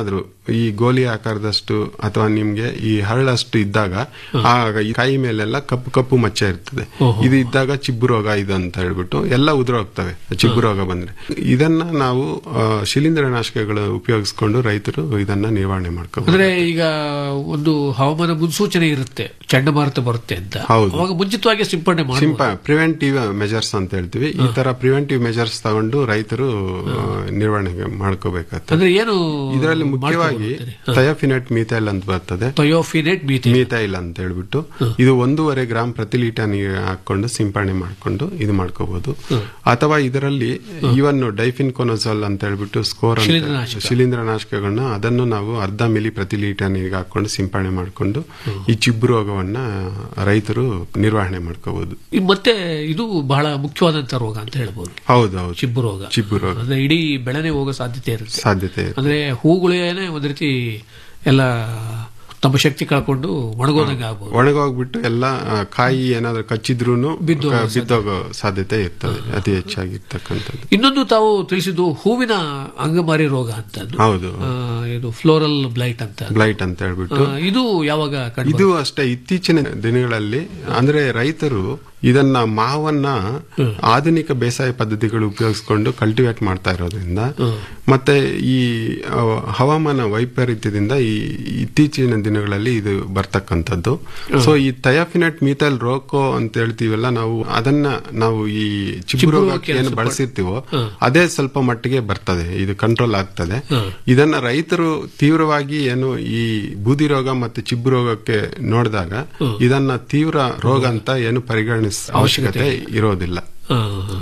Speaker 19: ಈ ಗೋಲಿ ಆಕಾರದಷ್ಟು ಅಥವಾ ನಿಮ್ಗೆ ಈ ಹರಳಷ್ಟು ಇದ್ದಾಗ ಆಗ ಈ ಕಾಯಿ ಮೇಲೆಲ್ಲ ಕಪ್ಪು ಕಪ್ಪು ಮಚ್ಚೆ ಇರ್ತದೆ
Speaker 18: ಓಹೋ.
Speaker 19: ಇದು ಇದ್ದಾಗ ಚಿಬ್ಬು ರೋಗ ಇದು ಅಂತ ಹೇಳ್ಬಿಟ್ಟು ಎಲ್ಲ ಉದುರೋಗ್ತವೆ ಚಿಬ್ಬು ರೋಗ ಬಂದ್ರೆ ಇದನ್ನ ನಾವು ಆ, ಶಿಲೀಂಧ್ರನಾಶಕಗಳು ಉಪಯೋಗಿಸ್ಕೊಂಡು ರೈತರು ಇದನ್ನ ನಿರ್ವಹಣೆ ಮಾಡ್ಕೋಬಹುದು
Speaker 18: ಅಂದ್ರೆ ಈಗ ಒಂದು ಹವಾಮಾನ ಮುನ್ಸೂಚನೆ ಇರುತ್ತೆ ಚಂಡಮಾರುತ ಬರುತ್ತೆ ಅಂತ
Speaker 19: ಹೌದು.
Speaker 18: ಅವಾಗ ಮುಂಚಿತವಾಗಿ ಸಿಂಪಡಣೆ ಮಾಡಿ
Speaker 19: ಸಿಂಪ ಪ್ರಿವೆಂಟಿವ್ ಮೆಜರ್ಸ್ ಅಂತ ಹೇಳ್ತೀವಿ ಈ ತರ ಪ್ರಿವೆಂಟಿವ್ ಮೆಜರ್ಸ್ ತಗೊಂಡು ರೈತರು ಆ, ನಿರ್ವಹಣೆ ಮಾಡ್ಕೋಬೇಕಾಗ್ತದೆ
Speaker 18: ಅಂದ್ರೆ ಏನು
Speaker 19: ಇದರಲ್ಲಿ ಮುಖ್ಯವಾಗಿ ಥಯೋಫಿನೆಟ್ ಮೀಥೈಲ್ ಅಂತ ಬರ್ತದೆ
Speaker 18: ಥಯೋಫಿನೆಟ್
Speaker 19: ಮೀಥೈಲ್ ಅಂತ ಹೇಳ್ಬಿಟ್ಟು ಇದು ಒಂದೂವರೆ ಗ್ರಾಮ್ ಪ್ರತಿ ಲೀಟರ್ ನೀರು ಹಾಕೊಂಡು ಸಿಂಪಡಣೆ ಮಾಡ್ಕೊಂಡು ಇದು ಮಾಡ್ಕೋಬಹುದು ಅಥವಾ ಇದರಲ್ಲಿ ಇವನ್ ಡೈಫಿನ್ ಕೊನೋಸಲ್ ಅಂತ ಹೇಳ್ಬಿಟ್ಟು ಸ್ಕೋರ್ ಅಂತ
Speaker 18: ಶಿಲೀಂಧ್ರನಾಶಕ.
Speaker 19: ಶಿಲೀಂಧ್ರನಾಶಕಗಳನ್ನ ಅದನ್ನು ನಾವು ಅರ್ಧ ಮಿಲಿ ಪ್ರತಿ ಲೀಟರ್ ನೀರಿಗೆ ಹಾಕೊಂಡು ಸಿಂಪಡಣೆ ಮಾಡ್ಕೊಂಡು ಈ ಚಿಬ್ಬು ರೋಗವನ್ನ ರೈತರು ನಿರ್ವಹಣೆ ಮಾಡ್ಕೋಬಹುದು
Speaker 18: ಈ ಮತ್ತೆ ಇದು ಬಹಳ ಮುಖ್ಯವಾದಂತ ರೋಗ ಅಂತ ಹೇಳ್ಬೋದು
Speaker 19: ಹೌದು ಹೌದು
Speaker 18: ಚಿಬ್ಬು ರೋಗ
Speaker 19: ಚಿಬ್ಬು ರೋಗ
Speaker 18: ಅಂದ್ರೆ ಇಡೀ ಬೆಳೆನೆ ಹೋಗೋ ಸಾಧ್ಯತೆ ಇರುತ್ತೆ
Speaker 19: ಸಾಧ್ಯತೆ ಇದೆ.
Speaker 18: ಅಂದ್ರೆ ಹೂಗಳೇನೆ ಒಂದ್ ರೀತಿ ಎಲ್ಲ ತಮ್ಮ ಶಕ್ತಿ ಕಳ್ಕೊಂಡು ಒಣಗೋದಂಗೆ ಆಗ್ಬೋದು
Speaker 19: ಒಣಗೋಗ್ಬಿಟ್ಟು ಎಲ್ಲ ಆ, ಕಾಯಿ ಏನಾದ್ರು ಕಚ್ಚಿದ್ರೂನು
Speaker 18: ಬಿದ್ದು ಹೋಗೋ
Speaker 19: ಆ, ಬಿದ್ದೋಗೋ ಸಾಧ್ಯತೆ ಇರ್ತದೆ ಅತಿ ಹೆಚ್ಚಾಗಿರ್ತಕ್ಕಂಥದ್ದು
Speaker 18: ಇನ್ನೊಂದು ತಾವು ತಿಳಿಸಿದ್ದು ಹೂವಿನ ಅಂಗಮಾರಿ ರೋಗ ಅಂತ
Speaker 19: ಹೌದು
Speaker 18: ಆ, ಇದು ಫ್ಲೋರಲ್ ಬ್ಲೈಟ್ ಅಂತ
Speaker 19: ಬ್ಲೈಟ್ ಅಂತ ಹೇಳ್ಬಿಟ್ಟು
Speaker 18: ಆ, ಇದು ಯಾವಾಗ ಕಂಡು
Speaker 19: ಇದು ಅಷ್ಟೇ ಇತ್ತೀಚಿನ ದಿನಗಳಲ್ಲಿ ಅಂದ್ರೆ ರೈತರು ಇದನ್ನ ಮಾವನ್ನ ಆಧುನಿಕ ಬೇಸಾಯ ಪದ್ಧತಿಗಳು ಉಪಯೋಗಿಸಿಕೊಂಡು ಕಲ್ಟಿವೇಟ್ ಮಾಡ್ತಾ ಇರೋದ್ರಿಂದ ಮತ್ತೆ ಈ ಆ, ಹವಾಮಾನ ವೈಪರೀತ್ಯದಿಂದ ಈ ಇತ್ತೀಚಿನ ದಿನಗಳಲ್ಲಿ ಇದು ಬರ್ತಕ್ಕಂಥದ್ದು ಸೊ ಈ ಥಯಾಫಿನೆಟ್ ಮೀಥೈಲ್ ರೋಕೋ ಅಂತ ಹೇಳ್ತೀವಲ್ಲ ನಾವು ಅದನ್ನ ನಾವು ಈ ಚಿಬ್ಬು ರೋಗಕ್ಕೆ ಏನು ಬಳಸಿರ್ತೀವೋ ಅದೇ ಸ್ವಲ್ಪ ಮಟ್ಟಿಗೆ ಬರ್ತದೆ ಇದು ಕಂಟ್ರೋಲ್ ಆಗ್ತದೆ ಇದನ್ನ ರೈತರು ತೀವ್ರವಾಗಿ ಏನು ಈ ಬೂದಿ ರೋಗ ಮತ್ತೆ ಚಿಬ್ಬು ರೋಗಕ್ಕೆ ನೋಡಿದಾಗ ಇದನ್ನ ತೀವ್ರ ರೋಗ ಅಂತ ಏನು ಪರಿಗಣಿಸ ಅವಶ್ಯಕತೆ ಇರೋದಿಲ್ಲ
Speaker 18: ಆ,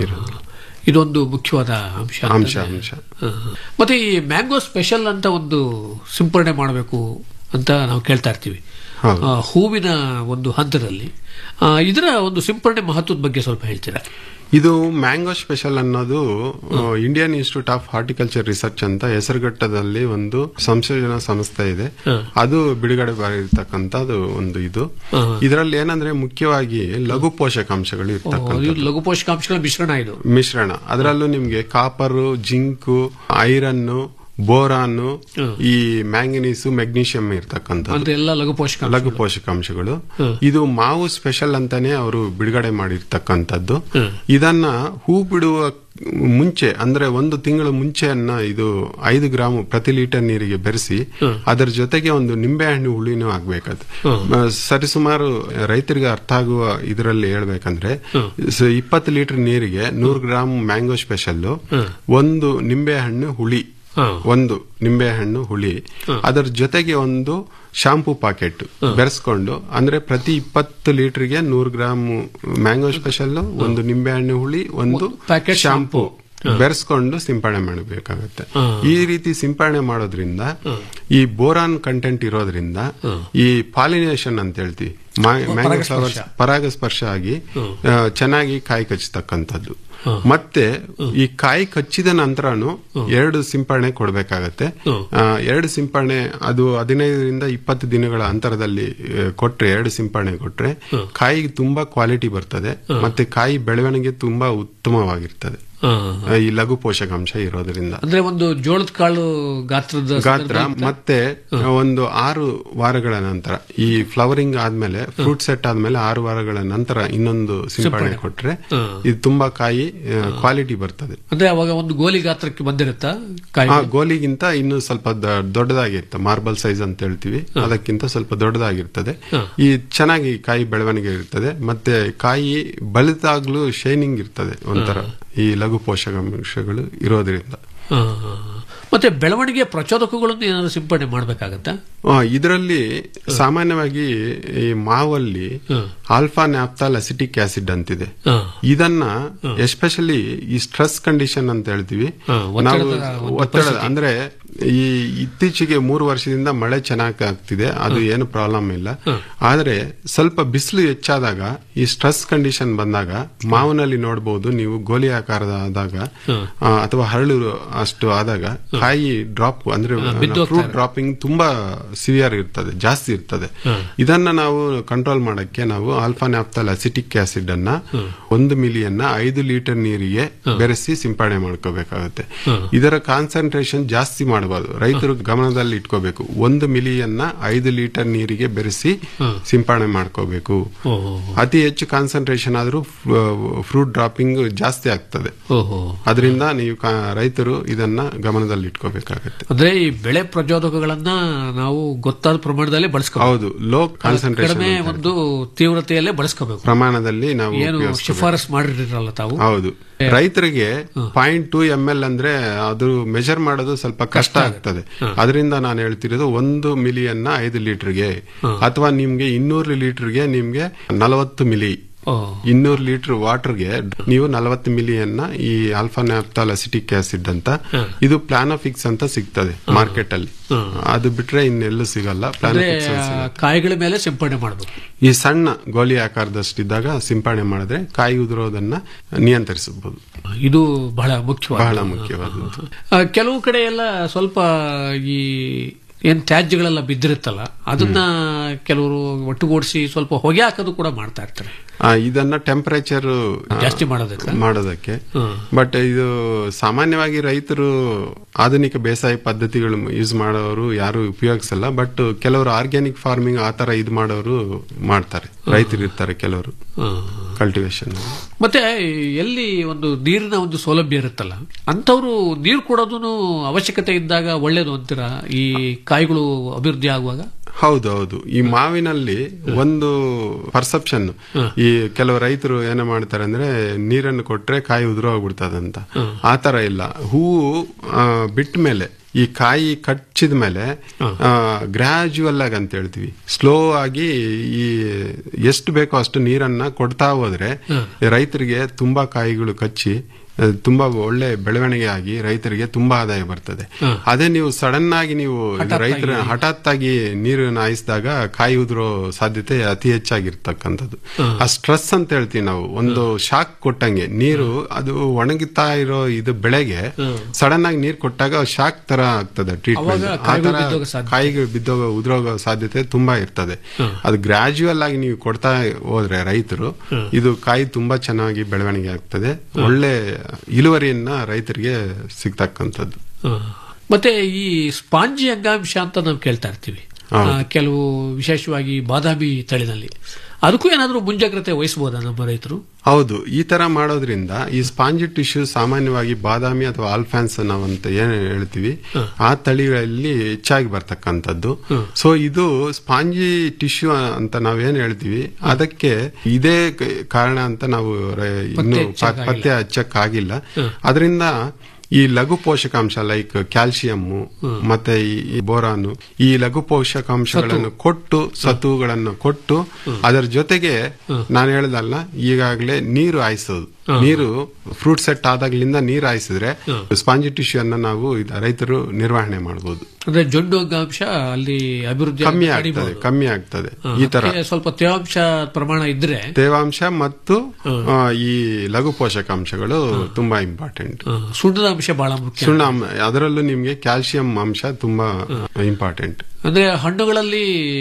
Speaker 18: ಇದೊಂದು ಮುಖ್ಯವಾದ ಅಂಶ ಅಂತ
Speaker 19: ಅಂಶ ಅಂಶ
Speaker 18: ಆ, ಮತ್ತೆ ಈ ಮ್ಯಾಂಗೋ ಸ್ಪೆಷಲ್ ಅಂತ ಒಂದು ಸಿಂಪರಣೆ ಮಾಡಬೇಕು ಅಂತ ನಾವು ಕೇಳ್ತಾ ಇರ್ತೀವಿ
Speaker 19: ಹೌದು.
Speaker 18: ಆ, ಹೂವಿನ ಒಂದು ಹಂತದಲ್ಲಿ ಆ, ಇದರ ಒಂದು ಸಿಂಪರಣೆ ಮಹತ್ವದ ಬಗ್ಗೆ ಸ್ವಲ್ಪ ಹೇಳ್ತೀರಾ
Speaker 19: ಇದು ಮ್ಯಾಂಗೋ ಸ್ಪೆಷಲ್ ಅನ್ನೋದು Indian Institute of Horticulture Research ಅಂತ ಹೆಸರುಘಟ್ಟದಲ್ಲಿ ಒಂದು ಸಂಶೋಧನಾ ಸಂಸ್ಥೆ ಇದೆ ಅದು ಬಿಡುಗಡೆ ಮಾಡಿರ್ತಕ್ಕಂಥದ್ದು ಒಂದು ಇದು ಇದರಲ್ಲಿ ಏನಂದ್ರೆ ಮುಖ್ಯವಾಗಿ ಲಘು ಪೋಷಕಾಂಶಗಳು ಇರ್ತಕ್ಕಂಥ
Speaker 18: ಇದು ಲಘು ಪೋಷಕಾಂಶಗಳ ಮಿಶ್ರಣ ಇದು
Speaker 19: ಮಿಶ್ರಣ ಅದರಲ್ಲೂ ನಿಮ್ಗೆ ಕಾಪರು ಜಿಂಕು ಐರನ್ನು ಬೋರಾನು ಈ ಮ್ಯಾಂಗನೀಸು ಮೆಗ್ನೀಷಿಯಂ ಇರ್ತಕ್ಕಂಥ
Speaker 18: ಅಂದ್ರೆ ಎಲ್ಲ ಲಘು ಪೋಷಕಾಂಶ
Speaker 19: ಲಘು ಪೋಷಕಾಂಶಗಳು ಇದು ಮಾವು ಸ್ಪೆಷಲ್ ಅಂತಾನೆ ಅವರು ಬಿಡುಗಡೆ ಮಾಡಿರ್ತಕ್ಕಂಥದ್ದು ಇದನ್ನ ಹೂ ಬಿಡುವ ಮುಂಚೆ ಅಂದ್ರೆ ಒಂದು ತಿಂಗಳ ಮುಂಚೆಯನ್ನ ಇದು ಐದು ಗ್ರಾಮ್ ಪ್ರತಿ ಲೀಟರ್ ನೀರಿಗೆ ಬೆರೆಸಿ ಅದರ ಜೊತೆಗೆ ಒಂದು ನಿಂಬೆಹಣ್ಣು ಹುಳಿನೂ ಆಗ್ಬೇಕಾದ್ರೆ ಸರಿಸುಮಾರು ರೈತರಿಗೆ ಅರ್ಥ ಆಗುವ ಇದರಲ್ಲಿ ಹೇಳ್ಬೇಕಂದ್ರೆ ಸ- ಇಪ್ಪತ್ತು ಲೀಟರ್ ನೀರಿಗೆ ನೂರು ಗ್ರಾಮ್ ಮ್ಯಾಂಗೋ ಸ್ಪೆಷಲ್ ಒಂದು ನಿಂಬೆಹಣ್ಣು ಹುಳಿ ಒಂದು ನಿಂಬೆಹಣ್ಣು ಹುಳಿ ಅದರ ಜೊತೆಗೆ ಒಂದು ಶಾಂಪೂ ಪಾಕೆಟ್ ಬೆರೆಸ್ಕೊಂಡು ಅಂದ್ರೆ ಪ್ರತಿ ಇಪ್ಪತ್ತು ಲೀಟರ್ಗೆ ನೂರು ಗ್ರಾಮ್ ಮ್ಯಾಂಗೋ ಸ್ಪೆಷಲ್ ಒಂದು ನಿಂಬೆಹಣ್ಣು ಹುಳಿ ಒಂದು
Speaker 18: ಪ್ಯಾಕೆಟ್
Speaker 19: ಶಾಂಪೂ ಬೆರೆಸ್ಕೊಂಡು ಸಿಂಪಡಣೆ ಮಾಡಬೇಕಾಗತ್ತೆ ಈ ರೀತಿ ಸಿಂಪಡಣೆ ಮಾಡೋದ್ರಿಂದ ಈ ಬೋರಾನ್ ಕಂಟೆಂಟ್ ಇರೋದ್ರಿಂದ ಈ ಪಾಲಿನೇಷನ್ ಅಂತ ಹೇಳ್ತೀವಿ ಮಾ- ಮ್ಯಾಂಗೋ ಫ್ಲವರ್ಸ್ ಪರಾಗಸ್ಪರ್ಶ ಆಗಿ ಆ, ಚೆನ್ನಾಗಿ ಕಾಯಿ ಕಚ್ಚತಕ್ಕಂಥದ್ದು ಮತ್ತೆ ಈ ಕಾಯಿ ಕಚ್ಚಿದ ನಂತರನು ಎರಡು ಸಿಂಪರಣೆ ಕೊಡ್ಬೇಕಾಗತ್ತೆ ಆ, ಎರಡು ಸಿಂಪರಣೆ ಅದು ಹದಿನೈದರಿಂದ ಇಪ್ಪತ್ತು ದಿನಗಳ ಅಂತರದಲ್ಲಿ ಆ, ಕೊಟ್ರೆ ಎರಡು ಸಿಂಪರಣೆ ಕೊಟ್ರೆ ಕಾಯಿ ತುಂಬಾ ಕ್ವಾಲಿಟಿ ಬರ್ತದೆ ಮತ್ತೆ ಕಾಯಿ ಬೆಳವಣಿಗೆ ತುಂಬಾ ಉತ್ತಮವಾಗಿರ್ತದೆ
Speaker 18: ಆ,
Speaker 19: ಆ, ಈ ಲಘು ಪೋಷಕಾಂಶ ಇರೋದ್ರಿಂದ
Speaker 18: ಅಂದ್ರೆ ಒಂದು ಜೋಳದ ಕಾಳು ಗಾತ್ರದ
Speaker 19: ಗಾತ್ರ
Speaker 18: ಸಂದರ್ಭ
Speaker 19: ಮತ್ತೆ ಒಂದು ಆರು ವಾರಗಳ ನಂತರ ಈ ಫ್ಲವರಿಂಗ್ ಆದ್ಮೇಲೆ ಫ್ರೂಟ್ ಸೆಟ್ ಆದ್ಮೇಲೆ ಆರು ವಾರಗಳ ನಂತರ ಇನ್ನೊಂದು ಸಿಂಪಡಣೆ
Speaker 18: ಸಿಂಪಡಣೆ.
Speaker 19: ಕೊಟ್ರೆ
Speaker 18: ಹಾ.
Speaker 19: ಇದು ತುಂಬಾ ಕಾಯಿ ಕ್ವಾಲಿಟಿ ಬರ್ತದೆ
Speaker 18: ಅಂದ್ರೆ ಅವಾಗ ಒಂದು ಗೋಲಿ ಗಾತ್ರಕ್ಕೆ ಬಂದಿರುತ್ತಾ ಕಾಯಿ
Speaker 19: ಆ ಗೋಲಿಗಿಂತ ಇನ್ನು ಸ್ವಲ್ಪ ದ- ದೊಡ್ಡದಾಗಿರುತ್ತೆ ಮಾರ್ಬಲ್ ಸೈಜ್ ಅಂತ ಹೇಳ್ತೀವಿ ಅದಕ್ಕಿಂತ ಸ್ವಲ್ಪ ದೊಡ್ಡದಾಗಿರ್ತದೆ ಈ ಚೆನ್ನಾಗಿ ಕಾಯಿ ಬೆಳವಣಿಗೆ ಇರ್ತದೆ ಮತ್ತೆ ಕಾಯಿ ಬಲಿತಾಗ್ಲೂ ಶೈನಿಂಗ್ ಇರ್ತದೆ ಒಂಥರ ಈ ಲಘು ಪೋಷಕಾಂಶಗಳು ಇರೋದ್ರಿಂದ
Speaker 18: ಆ, ಮತ್ತೆ ಬೆಳವಣಿಗೆ ಪ್ರಚೋದಕಗಳನ್ನು ಏನಾದ್ರು ಸಿಂಪಡಣೆ ಮಾಡಬೇಕಾಗತ್ತಾ
Speaker 19: ಇದರಲ್ಲಿ ಸಾಮಾನ್ಯವಾಗಿ ಈ ಮಾವಲ್ಲಿ ಆಲ್ಫಾ ನ್ಯಾಪ್ತಾಲ್ ಅಸಿಟಿಕ್ ಆಸಿಡ್ ಅಂತಿದೆ
Speaker 18: ಆ.
Speaker 19: ಇದನ್ನ ಎಸ್ಪೆಷಲಿ ಈ ಸ್ಟ್ರೆಸ್ ಕಂಡೀಷನ್ ಅಂತ ಹೇಳ್ತೀವಿ
Speaker 18: ಆ, ಒತ್ತಡದ
Speaker 19: ನಾವು
Speaker 18: ಒಂದು
Speaker 19: ಒತ್ತಡ
Speaker 18: ಪರಿಸ್ಥಿತಿ.
Speaker 19: ಅಂದ್ರೆ ಈ ಇತ್ತೀಚೆಗೆ ಮೂರು ವರ್ಷದಿಂದ ಮಳೆ ಚೆನ್ನಾಗಿ ಆಗ್ತಿದೆ ಅದು ಏನು ಪ್ರಾಬ್ಲಮ್ ಇಲ್ಲ ಆದ್ರೆ ಸ್ವಲ್ಪ ಬಿಸಿಲು ಹೆಚ್ಚಾದಾಗ ಈ ಸ್ಟ್ರೆಸ್ ಕಂಡೀಷನ್ ಬಂದಾಗ ಮಾವಿನಲ್ಲಿ ನೋಡಬಹುದು ನೀವು ಗೋಲಿ ಆಕಾರದ ಆದಾಗ ಆ, ಅಥವಾ ಹರಳು ಅಷ್ಟು ಆದಾಗ ಕಾಯಿ ಡ್ರಾಪ್ ಅಂದ್ರೆ
Speaker 18: ಬಿದ್ದೋಗ್ತಾ
Speaker 19: ಫ್ರೂಟ್ ಡ್ರಾಪಿಂಗ್ ತುಂಬಾ ಸಿವಿಯರ್ ಇರ್ತದೆ ಜಾಸ್ತಿ ಇರ್ತದೆ ಇದನ್ನ ನಾವು ಕಂಟ್ರೋಲ್ ಮಾಡಕ್ಕೆ ನಾವು ಆಲ್ಫಾ ನ್ಯಾಪ್ತಲ್ ಅಸಿಟಿಕ್ ಆಸಿಡ್ ಅನ್ನ ಒಂದು ಮಿಲಿಯನ್ನ ಐದು ಲೀಟರ್ ನೀರಿಗೆ ಬೆರೆಸಿ ಸಿಂಪಡಣೆ ಮಾಡ್ಕೋಬೇಕಾಗುತ್ತೆ ಇದರ ಕಾನ್ಸಂಟ್ರೇಷನ್ ಜಾಸ್ತಿ ಮಾಡಬೇಕು ಮಾಡಬಾರ್ದು ರೈತರು ಗಮನದಲ್ಲಿ ಇಟ್ಕೋಬೇಕು ಒಂದು ಮಿಲಿಯನ್ನ ಐದು ಲೀಟರ್ ನೀರಿಗೆ ಬೆರೆಸಿ ಸಿಂಪಡಣೆ ಮಾಡ್ಕೋಬೇಕು ಅತಿ ಹೆಚ್ಚು ಕಾನ್ಸಂಟ್ರೇಷನ್ ಆದ್ರೂ ಫ್ರೂಟ್ ಡ್ರಾಪಿಂಗ್ ಜಾಸ್ತಿ ಆಗ್ತದೆ
Speaker 18: ಓಹೋ
Speaker 19: ಅದರಿಂದ ನೀವು ಕಾ- ರೈತರು ಇದನ್ನ ಗಮನದಲ್ಲಿ ಇಟ್ಕೋಬೇಕಾಗತ್ತೆ
Speaker 18: ಅಂದ್ರೆ ಈ ಬೆಳೆ ಪ್ರಚೋದಕಗಳನ್ನ ನಾವು ಗೊತ್ತಾದ ಪ್ರಮಾಣದಲ್ಲಿ ಬಳಸ್ಕೋಬೇಕು
Speaker 19: ಹೌದು ಲೋ ಕಾನ್ಸಂಟ್ರೇಷನ್
Speaker 18: ಕಡಿಮೆ ಒಂದು ತೀವ್ರತೆಯಲ್ಲೇ ಬಳಸ್ಕೋಬೇಕು
Speaker 19: ಪ್ರಮಾಣದಲ್ಲಿ ನಾವು
Speaker 18: ಏನು
Speaker 19: ಉಪಯೋಗಿಸ್ಕೋಬೇಕು.
Speaker 18: ಶಿಫಾರಸ್ ಮಾಡಿರಲ್ಲ ತಾವು
Speaker 19: ಹೌದು ರೈತರಿಗೆ ಪಾಯಿಂಟ್ ಟೂ ಎಂ ಎಲ್ ಅಂದ್ರೆ ಅದು ಮೆಜರ್ ಮಾಡೋದು ಸ್ವಲ್ಪ ಕಷ್ಟ ಆಗ್ತದೆ ಅದರಿಂದ ನಾನು ಹೇಳ್ತಿರೋದು ಒಂದು ಮಿಲಿಯನ್ನ ಐದು ಲೀಟರ್ಗೆ ಅಥವಾ ನಿಮ್ಗೆ ಇನ್ನೂರು ಲೀಟರ್ಗೆ ನಿಮ್ಗೆ ನಲವತ್ತು ಮಿಲಿ ಇನ್ನೂರು ಲೀಟರ್ ವಾಟರ್ಗೆ ನೀವು ನಲವತ್ತು ಮಿಲಿಯನ್ನ ಈ ಆಲ್ಫಾ ನ್ಯಾಪ್ತಾಲ್ ಅಸಿಟಿಕ್ ಆಸಿಡ್ ಅಂತ ಇದು ಪ್ಲಾನೋಫಿಕ್ಸ್ ಅಂತ ಸಿಗ್ತದೆ ಮಾರ್ಕೆಟ್ ಅಲ್ಲಿ ಅದು ಬಿಟ್ರೆ ಇನ್ನೆಲ್ಲೂ ಸಿಗಲ್ಲ
Speaker 18: ಅಂದ್ರೆ
Speaker 19: ಪ್ಲಾನೋಫಿಕ್ಸ್ ಅಂತ ಸಿಗಲ್ಲ.
Speaker 18: ಕಾಯಿಗಳ ಮೇಲೆ ಸಿಂಪಡಣೆ ಮಾಡಬೇಕು
Speaker 19: ಈ ಸಣ್ಣ ಗೋಲಿ ಆಕಾರದಷ್ಟಿದ್ದಾಗ ಸಿಂಪಡಣೆ ಮಾಡಿದ್ರೆ ಕಾಯಿ ಉದುರೋದನ್ನ ನಿಯಂತ್ರಿಸಬಹುದು
Speaker 18: ಇದು ಬಹಳ ಮುಖ್ಯವಾದ
Speaker 19: ಬಹಳ ಮುಖ್ಯವಾದದ್ದು
Speaker 18: ಆ, ಕೆಲವು ಕಡೆ ಎಲ್ಲ ಸ್ವಲ್ಪ ಈ ಏನ್ ತ್ಯಾಜ್ಯಗಳೆಲ್ಲ ಬಿದ್ದಿರುತ್ತಲ್ಲ ಅದನ್ನ ಕೆಲವರು ಒಟ್ಟುಗೂಡಿಸಿ ಸ್ವಲ್ಪ ಹೊಗೆ ಹಾಕೋದು ಕೂಡ ಮಾಡ್ತಾ ಇರ್ತಾರೆ
Speaker 19: ಆ, ಇದನ್ನ ಟೆಂಪರೇಚರ್
Speaker 18: ಜಾಸ್ತಿ ಮಾಡೋದಕ್ಕೆ?
Speaker 19: ಮಾಡೋದಕ್ಕೆ ಬಟ್ ಇದು ಸಾಮಾನ್ಯವಾಗಿ ರೈತರು ಆಧುನಿಕ ಬೇಸಾಯ ಪದ್ಧತಿಗಳು ಯೂಸ್ ಮಾಡೋರು ಯಾರು ಉಪಯೋಗಿಸಲ್ಲ ಬಟ್ ಕೆಲವರು ಆರ್ಗ್ಯಾನಿಕ್ ಫಾರ್ಮಿಂಗ್ ಆ ತರ ಇದು ಮಾಡೋರು ಮಾಡ್ತಾರೆ ರೈತರು ಇರ್ತಾರೆ ಕೆಲವರು ಕಲ್ಟಿವೇಶನ್
Speaker 18: ಮತ್ತೆ ಎಲ್ಲಿ ಒಂದು ನೀರಿನ ಒಂದು ಸೌಲಭ್ಯ ಇರುತ್ತಲ್ಲ ಅಂತವ್ರು ನೀರು ಕೊಡೋದು ಅವಶ್ಯಕತೆ ಇದ್ದಾಗ ಒಳ್ಳೇದು ಅಂತೀರಾ ಈ ಕಾಯಿಗಳು ಅಭಿವೃದ್ಧಿ ಆಗುವಾಗ
Speaker 19: ಹೌದು ಹೌದು ಈ ಮಾವಿನಲ್ಲಿ ಒಂದು ಪರ್ಸೆಪ್ಷನ್ ಈ ಕೆಲವು ರೈತರು ಏನ ಮಾಡ್ತಾರೆ ಅಂದ್ರೆ ನೀರನ್ನು ಕೊಟ್ರೆ ಕಾಯಿ ಉದುರು ಹೋಗ್ಬಿಡ್ತದಂತ ಆ ತರ ಇಲ್ಲ ಹೂವು ಬಿಟ್ಟ ಮೇಲೆ ಈ ಕಾಯಿ ಕಚ್ಚಿದ ಮೇಲೆ ಗ್ರಾಜುವಲ್ ಆಗಿ ಅಂತ ಹೇಳ್ತೀವಿ ಸ್ಲೋ ಆಗಿ ಈ ಎಷ್ಟು ಬೇಕೋ ಅಷ್ಟು ನೀರನ್ನ ಕೊಡ್ತಾ ಹೋದ್ರೆ ರೈತರಿಗೆ ತುಂಬಾ ಕಾಯಿಗಳು ಕಚ್ಚಿ ಆ, ತುಂಬಾ ಒಳ್ಳೆ ಬೆಳವಣಿಗೆ ಆಗಿ ರೈತರಿಗೆ ತುಂಬಾ ಆದಾಯ ಬರ್ತದೆ ಅದೇ ನೀವು ಸಡನ್ ಆಗಿ ನೀವು ರೈತರ ಹಠಾತ್ ಆಗಿ ನೀರನ್ನು ಹಾಯಿಸಿದಾಗ ಕಾಯಿ ಉದುರೋ ಸಾಧ್ಯತೆ ಅತಿ ಹೆಚ್ಚಾಗಿರ್ತಕ್ಕಂಥದ್ದು ಆ ಸ್ಟ್ರೆಸ್ ಅಂತ ಹೇಳ್ತೀವಿ ನಾವು ಒಂದು ಶಾಕ್ ಕೊಟ್ಟಂಗೆ ನೀರು ಅದು ಒಣಗುತ್ತಾ ಇರೋ ಇದು ಬೆಳೆಗೆ ಸಡನ್ ಆಗಿ ನೀರು ಕೊಟ್ಟಾಗ ಶಾಕ್ ತರ ಆಗ್ತದೆ ಟ್ರೀಟ್ಮೆಂಟ್
Speaker 18: ಅವಾಗ
Speaker 19: ಆ
Speaker 18: ಕಾಯಿಗಳು
Speaker 19: ತರ
Speaker 18: ಬಿದ್ದೋಗೋ ಸಾಧ್ಯತೆ.
Speaker 19: ಕಾಯಿಗಳು ಬಿದ್ದೋಗೋ ಉದುರೋಗೋ ಸಾಧ್ಯತೆ ತುಂಬಾ ಇರ್ತದೆ ಅದು ಗ್ರಾಜುವಲ್ ಆಗಿ ನೀವು ಕೊಡ್ತಾ ಹೋದ್ರೆ ರೈತರು ಇದು ಕಾಯಿ ತುಂಬಾ ಚೆನ್ನಾಗಿ ಬೆಳವಣಿಗೆ ಆಗ್ತದೆ ಒಳ್ಳೆ ಇಳುವರಿಯನ್ನ ರೈತರಿಗೆ ಸಿಗ್ತಕ್ಕಂಥದ್ದು
Speaker 18: ಮತ್ತೆ ಈ ಸ್ಪಾಂಜಿ ಅಂಗಾಂಶ ಅಂತ ನಾವು ಕೇಳ್ತಾ ಇರ್ತೀವಿ ಆ, ಕೆಲವು ವಿಶೇಷವಾಗಿ ಬಾದಾಮಿ ತಳಿನಲ್ಲಿ ಅದಕ್ಕೂ ಏನಾದರೂ ಮುಂಜಾಗ್ರತೆ ವಹಿಸಬಹುದಾ ನಮ್ಮ ರೈತರು
Speaker 19: ಹೌದು ಈ ತರ ಮಾಡೋದ್ರಿಂದ ಈ ಸ್ಪಾಂಜಿ ಟಿಶ್ಯೂ ಸಾಮಾನ್ಯವಾಗಿ ಬಾದಾಮಿ ಅಥವಾ ಆಲ್ಫಾನ್ಸ್ ನಾವಂತ ಏನ್ ಹೇಳ್ತೀವಿ ಆ ತಳಿಗಳಲ್ಲಿ ಹೆಚ್ಚಾಗಿ ಬರ್ತಕ್ಕಂಥದ್ದು ಸೊ ಇದು ಸ್ಪಾಂಜಿ ಟಿಶ್ಯೂ ಅಂತ ನಾವೇನ್ ಹೇಳ್ತೀವಿ ಅದಕ್ಕೆ ಇದೇ ಕ- ಕಾರಣ ಅಂತ ನಾವು ರ- ಇನ್ನು ಪ- ಪತ್ತೆ ಹಚ್ಚಕ್ಕಾಗಿಲ್ಲ ಅದರಿಂದ ಈ ಲಘು ಪೋಷಕಾಂಶ ಲೈಕ್ ಕ್ಯಾಲ್ಸಿಯಂ ಮತ್ತೆ ಈ- ಈ ಬೋರಾನು ಈ ಲಘು ಪೋಷಕಾಂಶಗಳನ್ನು ಕೊಟ್ಟು ಸತುಗಳನ್ನು ಕೊಟ್ಟು ಅದರ ಜೊತೆಗೆ ನಾನು ಹೇಳ್ದಲ್ಲ ಈಗಾಗಲೇ ನೀರು ಹಾಯಿಸೋದು ನೀರು ಫ್ರೂಟ್ ಸೆಟ್ ಆದಾಗ್ಲಿಂದ ನೀರು ಹಾಯಿಸಿದ್ರೆ ಸ್ಪಾಂಜಿ ಟಿಶ್ಯೂ ಅನ್ನ ನಾವು ಇದ- ರೈತರು ನಿರ್ವಹಣೆ ಮಾಡಬಹುದು
Speaker 18: ಅಂದ್ರೆ ಜೊಂಡು ಅಂಗಾಂಶ ಅಲ್ಲಿ ಅಭಿವೃದ್ಧಿ
Speaker 19: ಕಮ್ಮಿ
Speaker 18: ಆಗೋದು
Speaker 19: ಆಗ್ತದೆ
Speaker 18: ತಡಿಬಹುದು.
Speaker 19: ಕಮ್ಮಿ ಆಗ್ತದೆ
Speaker 18: ಹಾ,
Speaker 19: ಈ ತರ
Speaker 18: ಅದಕ್ಕೆ ಸ್ವಲ್ಪ ತೇವಾಂಶ ಪ್ರಮಾಣ ಇದ್ರೆ
Speaker 19: ತೇವಾಂಶ ಮತ್ತು ಆ, ಈ ಲಘು ಪೋಷಕಾಂಶಗಳು ತುಂಬಾ ಇಂಪಾರ್ಟೆಂಟ್
Speaker 18: ಸುಣ್ಣದ ಅಂಶ ಬಹಳ ಮುಖ್ಯ
Speaker 19: ಸುಣ್ಣ ಅಂ- ಅದರಲ್ಲೂ ನಿಮ್ಗೆ ಕ್ಯಾಲ್ಸಿಯಂ ಅಂಶ ತುಂಬಾ ಇಂಪಾರ್ಟೆಂಟ್
Speaker 18: ಅಂದ್ರೆ ಹಣ್ಣುಗಳಲ್ಲಿ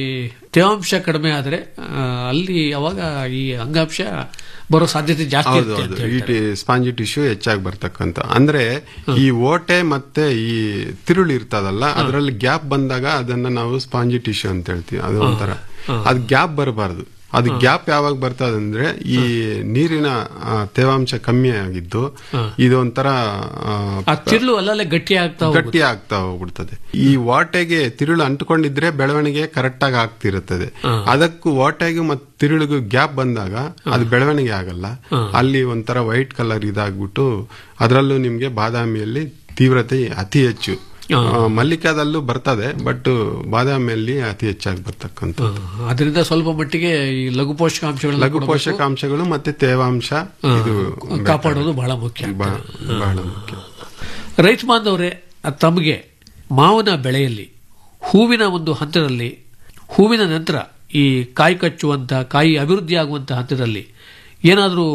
Speaker 18: ತೇವಾಂಶ ಕಡಿಮೆ ಆದ್ರೆ ಆ, ಅಲ್ಲಿ ಅವಾಗ ಈ ಅಂಗಾಂಶ ಬರೋ ಸಾಧ್ಯತೆ ಜಾಸ್ತಿ
Speaker 19: ಹೌದು
Speaker 18: ಇರುತ್ತೆ ಅಂತ
Speaker 19: ಹೌದು ಈ
Speaker 18: ಹೇಳ್ತಾರೆ.
Speaker 19: ಟಿ- ಸ್ಪಾಂಜಿ ಟಿಶ್ಯೂ ಹೆಚ್ಚಾಗಿ ಬರ್ತಕ್ಕಂಥ ಅಂದ್ರೆ ಈ ಓಟೆ ಮತ್ತೆ ಈ ತಿರುಳು ಇರ್ತದಲ್ಲ ಅದರಲ್ಲಿ ಗ್ಯಾಪ್ ಬಂದಾಗ ಅದನ್ನ ನಾವು ಸ್ಪಾಂಜಿ ಟಿಶ್ಯೂ ಅಂತ ಹೇಳ್ತೀವಿ ಅದು ಒಂಥರ ಅದು ಗ್ಯಾಪ್ ಬರಬಾರ್ದು ಅದು ಗ್ಯಾಪ್ ಯಾವಾಗ ಬರ್ತದೆ ಅಂದ್ರೆ ಈ ನೀರಿನ ಆ, ತೇವಾಂಶ ಕಮ್ಮಿ ಆಗಿದ್ದು ಇದು ಒಂಥರ ಆ,
Speaker 18: ಆ ತಿರುಳು ಅಲ್ಲಲ್ಲೇ ಗಟ್ಟಿ ಆಗ್ತಾ
Speaker 19: ಗಟ್ಟಿ ಆಗ್ತಾ ಹೋಗ್ಬಿಡ್ತದೆ ಈ ವಾಟೆಗೆ ತಿರುಳು ಅಂಟ್ಕೊಂಡಿದ್ರೆ ಬೆಳವಣಿಗೆ ಕರೆಕ್ಟ್ ಆಗಿ ಆಗ್ತಿರುತ್ತದೆ ಅದಕ್ಕೂ ವಾಟೆಗೂ ಮತ್ತು ತಿರುಳಿಗೂ ಗ್ಯಾಪ್ ಬಂದಾಗ ಅದು ಬೆಳವಣಿಗೆ ಆಗಲ್ಲ ಅಲ್ಲಿ ಒಂಥರ ವೈಟ್ ಕಲರ್ ಇದಾಗ್ಬಿಟ್ಟು ಅದರಲ್ಲೂ ನಿಮ್ಗೆ ಬಾದಾಮಿಯಲ್ಲಿ ತೀವ್ರತೆ ಅತಿ ಹೆಚ್ಚು ಆ, ಮಲ್ಲಿಕಾದಲ್ಲೂ ಬರ್ತದೆ ಬಟ್ ಬಾದಾಮಿಯಲ್ಲಿ ಅತಿ ಹೆಚ್ಚಾಗಿ ಬರ್ತಕ್ಕಂಥ
Speaker 18: ಅದರಿಂದ ಸ್ವಲ್ಪ ಮಟ್ಟಿಗೆ ಈ ಲಘು ಪೋಷಕಾಂಶಗಳನ್ನ
Speaker 19: ಲಘು
Speaker 18: ಕೊಡಬೇಕು.
Speaker 19: ಪೋಷಕಾಂಶಗಳು ಮತ್ತೆ ತೇವಾಂಶ ಇದು
Speaker 18: ಕಾಪಾಡೋದು ಬಹಳ ಮುಖ್ಯ
Speaker 19: ಬ- ಬಹಳ ಮುಖ್ಯ
Speaker 18: ರೈತ ಬಾಂಧವರೇ ಅದ್ ತಮಗೆ ಮಾವಿನ ಬೆಳೆಯಲ್ಲಿ ಹೂವಿನ ಒಂದು ಹಂತದಲ್ಲಿ ಹೂವಿನ ನಂತರ ಈ ಕಾಯಿ ಕಚ್ಚುವಂತ ಕಾಯಿ ಅಭಿವೃದ್ಧಿ ಆಗುವಂತ ಹಂತದಲ್ಲಿ ಏನಾದರೂ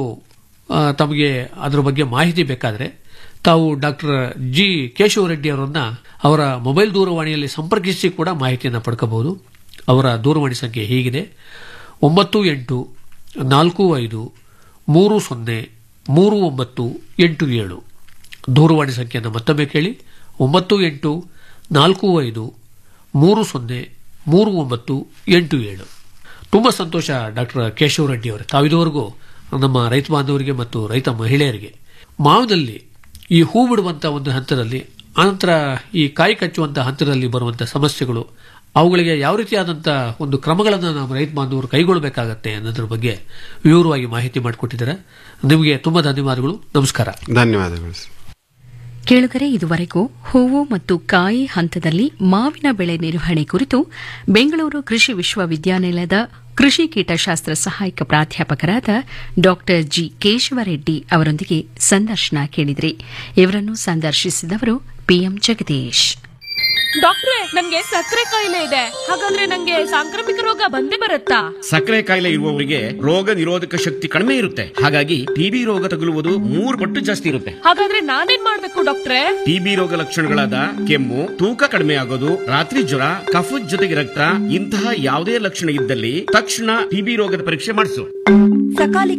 Speaker 18: ತಮಗೆ ಅದರ ಬಗ್ಗೆ ಮಾಹಿತಿ ಬೇಕಾದರೆ ತಾವು ಡಾಕ್ಟರ್ ಜಿ ಕೇಶವರೆಡ್ಡಿ ಅವರನ್ನ ಅವರ ಮೊಬೈಲ್ ದೂರವಾಣಿಯಲ್ಲಿ ಸಂಪರ್ಕಿಸಿ ಕೂಡ ಮಾಹಿತಿಯನ್ನು ಪಡ್ಕೋಬಹುದು ಅವರ ದೂರವಾಣಿ ಸಂಖ್ಯೆ ಹೀಗಿದೆ ಒಂಬತ್ತು ಎಂಟು ನಾಲ್ಕು ಐದು ಮೂರು ಸೊನ್ನೆ ಮೂರು ಒಂಬತ್ತು ಎಂಟು ಏಳು ದೂರವಾಣಿ ಸಂಖ್ಯೆಯನ್ನು ಮತ್ತೊಮ್ಮೆ ಕೇಳಿ ಒಂಬತ್ತು ಎಂಟು ನಾಲ್ಕು ಐದು ಮೂರು ಸೊನ್ನೆ ಮೂರು ಒಂಬತ್ತು ಎಂಟು ಏಳು ತುಂಬ ಸಂತೋಷ ಡಾಕ್ಟರ್ ಕೇಶವ ರೆಡ್ಡಿ ಅವರೇ ತಾವಿದುವರೆಗೂ ನಮ್ಮ ರೈತ ಬಾಂಧವರಿಗೆ ಮತ್ತು ರೈತ ಮಹಿಳೆಯರಿಗೆ ಮಾವಿನಲ್ಲಿ ಈ ಹೂ ಬಿಡುವಂಥ ಒಂದು ಹಂತದಲ್ಲಿ ಆನಂತರ ಈ ಕಾಯಿ ಕಚ್ಚುವಂಥ ಹಂತದಲ್ಲಿ ಬರುವಂಥ ಸಮಸ್ಯೆಗಳು ಅವುಗಳಿಗೆ ಯಾವ ರೀತಿಯಾದಂಥ ಒಂದು ಕ್ರಮಗಳನ್ನು ನಮ್ಮ ರೈತ ಬಾಂಧವರು ಕೈಗೊಳ್ಳಬೇಕಾಗತ್ತೆ ಅನ್ನೋದ್ರ ಬಗ್ಗೆ ವಿವರವಾಗಿ ಮಾಹಿತಿ ಮಾಡಿಕೊಟ್ಟಿದ್ದಾರೆ ನಿಮಗೆ ತುಂಬ ಧನ್ಯವಾದಗಳು ನಮಸ್ಕಾರ
Speaker 19: ಧನ್ಯವಾದಗಳು ಸರ್.
Speaker 6: ಕೇಳುಗರೆ ಇದುವರೆಗೂ ಹೂವು ಮತ್ತು ಕಾಯಿ ಹಂತದಲ್ಲಿ ಮಾವಿನ ಬೆಳೆ ನಿರ್ವಹಣೆ ಕುರಿತು ಬೆಂಗಳೂರು ಕೃಷಿ ವಿಶ್ವವಿದ್ಯಾನಿಲಯದ ಕೃಷಿ ಕೀಟಶಾಸ್ತ್ರ ಸಹಾಯಕ ಪ್ರಾಧ್ಯಾಪಕರಾದ ಡಾ ಜಿ ಕೇಶವರೆಡ್ಡಿ ಅವರೊಂದಿಗೆ ಸಂದರ್ಶನ ಕೇಳಿದ್ರಿ ಇವರನ್ನು ಸಂದರ್ಶಿಸಿದವರು ಪಿಎಂ ಜಗದೀಶ್
Speaker 20: ಡಾಕ್ಟ್ರೆ ನನ್ಗೆ ಸಕ್ಕರೆ ಕಾಯಿಲೆ ಇದೆ ಹಾಗಾದ್ರೆ ನಂಗೆ ಸಾಂಕ್ರಾಮಿಕ ರೋಗ ಬಂದೇ ಬರುತ್ತಾ
Speaker 10: ಸಕ್ಕರೆ ಕಾಯಿಲೆ ಇರುವವರಿಗೆ ರೋಗ ನಿರೋಧಕ ಶಕ್ತಿ ಕಡಿಮೆ ಇರುತ್ತೆ ಹಾಗಾಗಿ ಟಿಬಿ ರೋಗ ತಗುಲುವುದು ಮೂರು ಪಟ್ಟು ಜಾಸ್ತಿ ಇರುತ್ತೆ
Speaker 20: ಹಾಗಾದ್ರೆ ನಾನೇನ್ ಮಾಡ್ಬೇಕು ಡಾಕ್ಟ್ರೆ
Speaker 10: ಟಿಬಿ ರೋಗ ಲಕ್ಷಣಗಳಾದ ಕೆಮ್ಮು ತೂಕ ಕಡಿಮೆ ಆಗೋದು ರಾತ್ರಿ ಜ್ವರ ಕಫದ ಜೊತೆಗೆ ರಕ್ತ ಇಂತಹ ಯಾವುದೇ ಲಕ್ಷಣ ಇದ್ದಲ್ಲಿ ತಕ್ಷಣ ಟಿಬಿ ರೋಗದ ಪರೀಕ್ಷೆ ಮಾಡಿಸು
Speaker 5: ಸಕಾಲಿಕ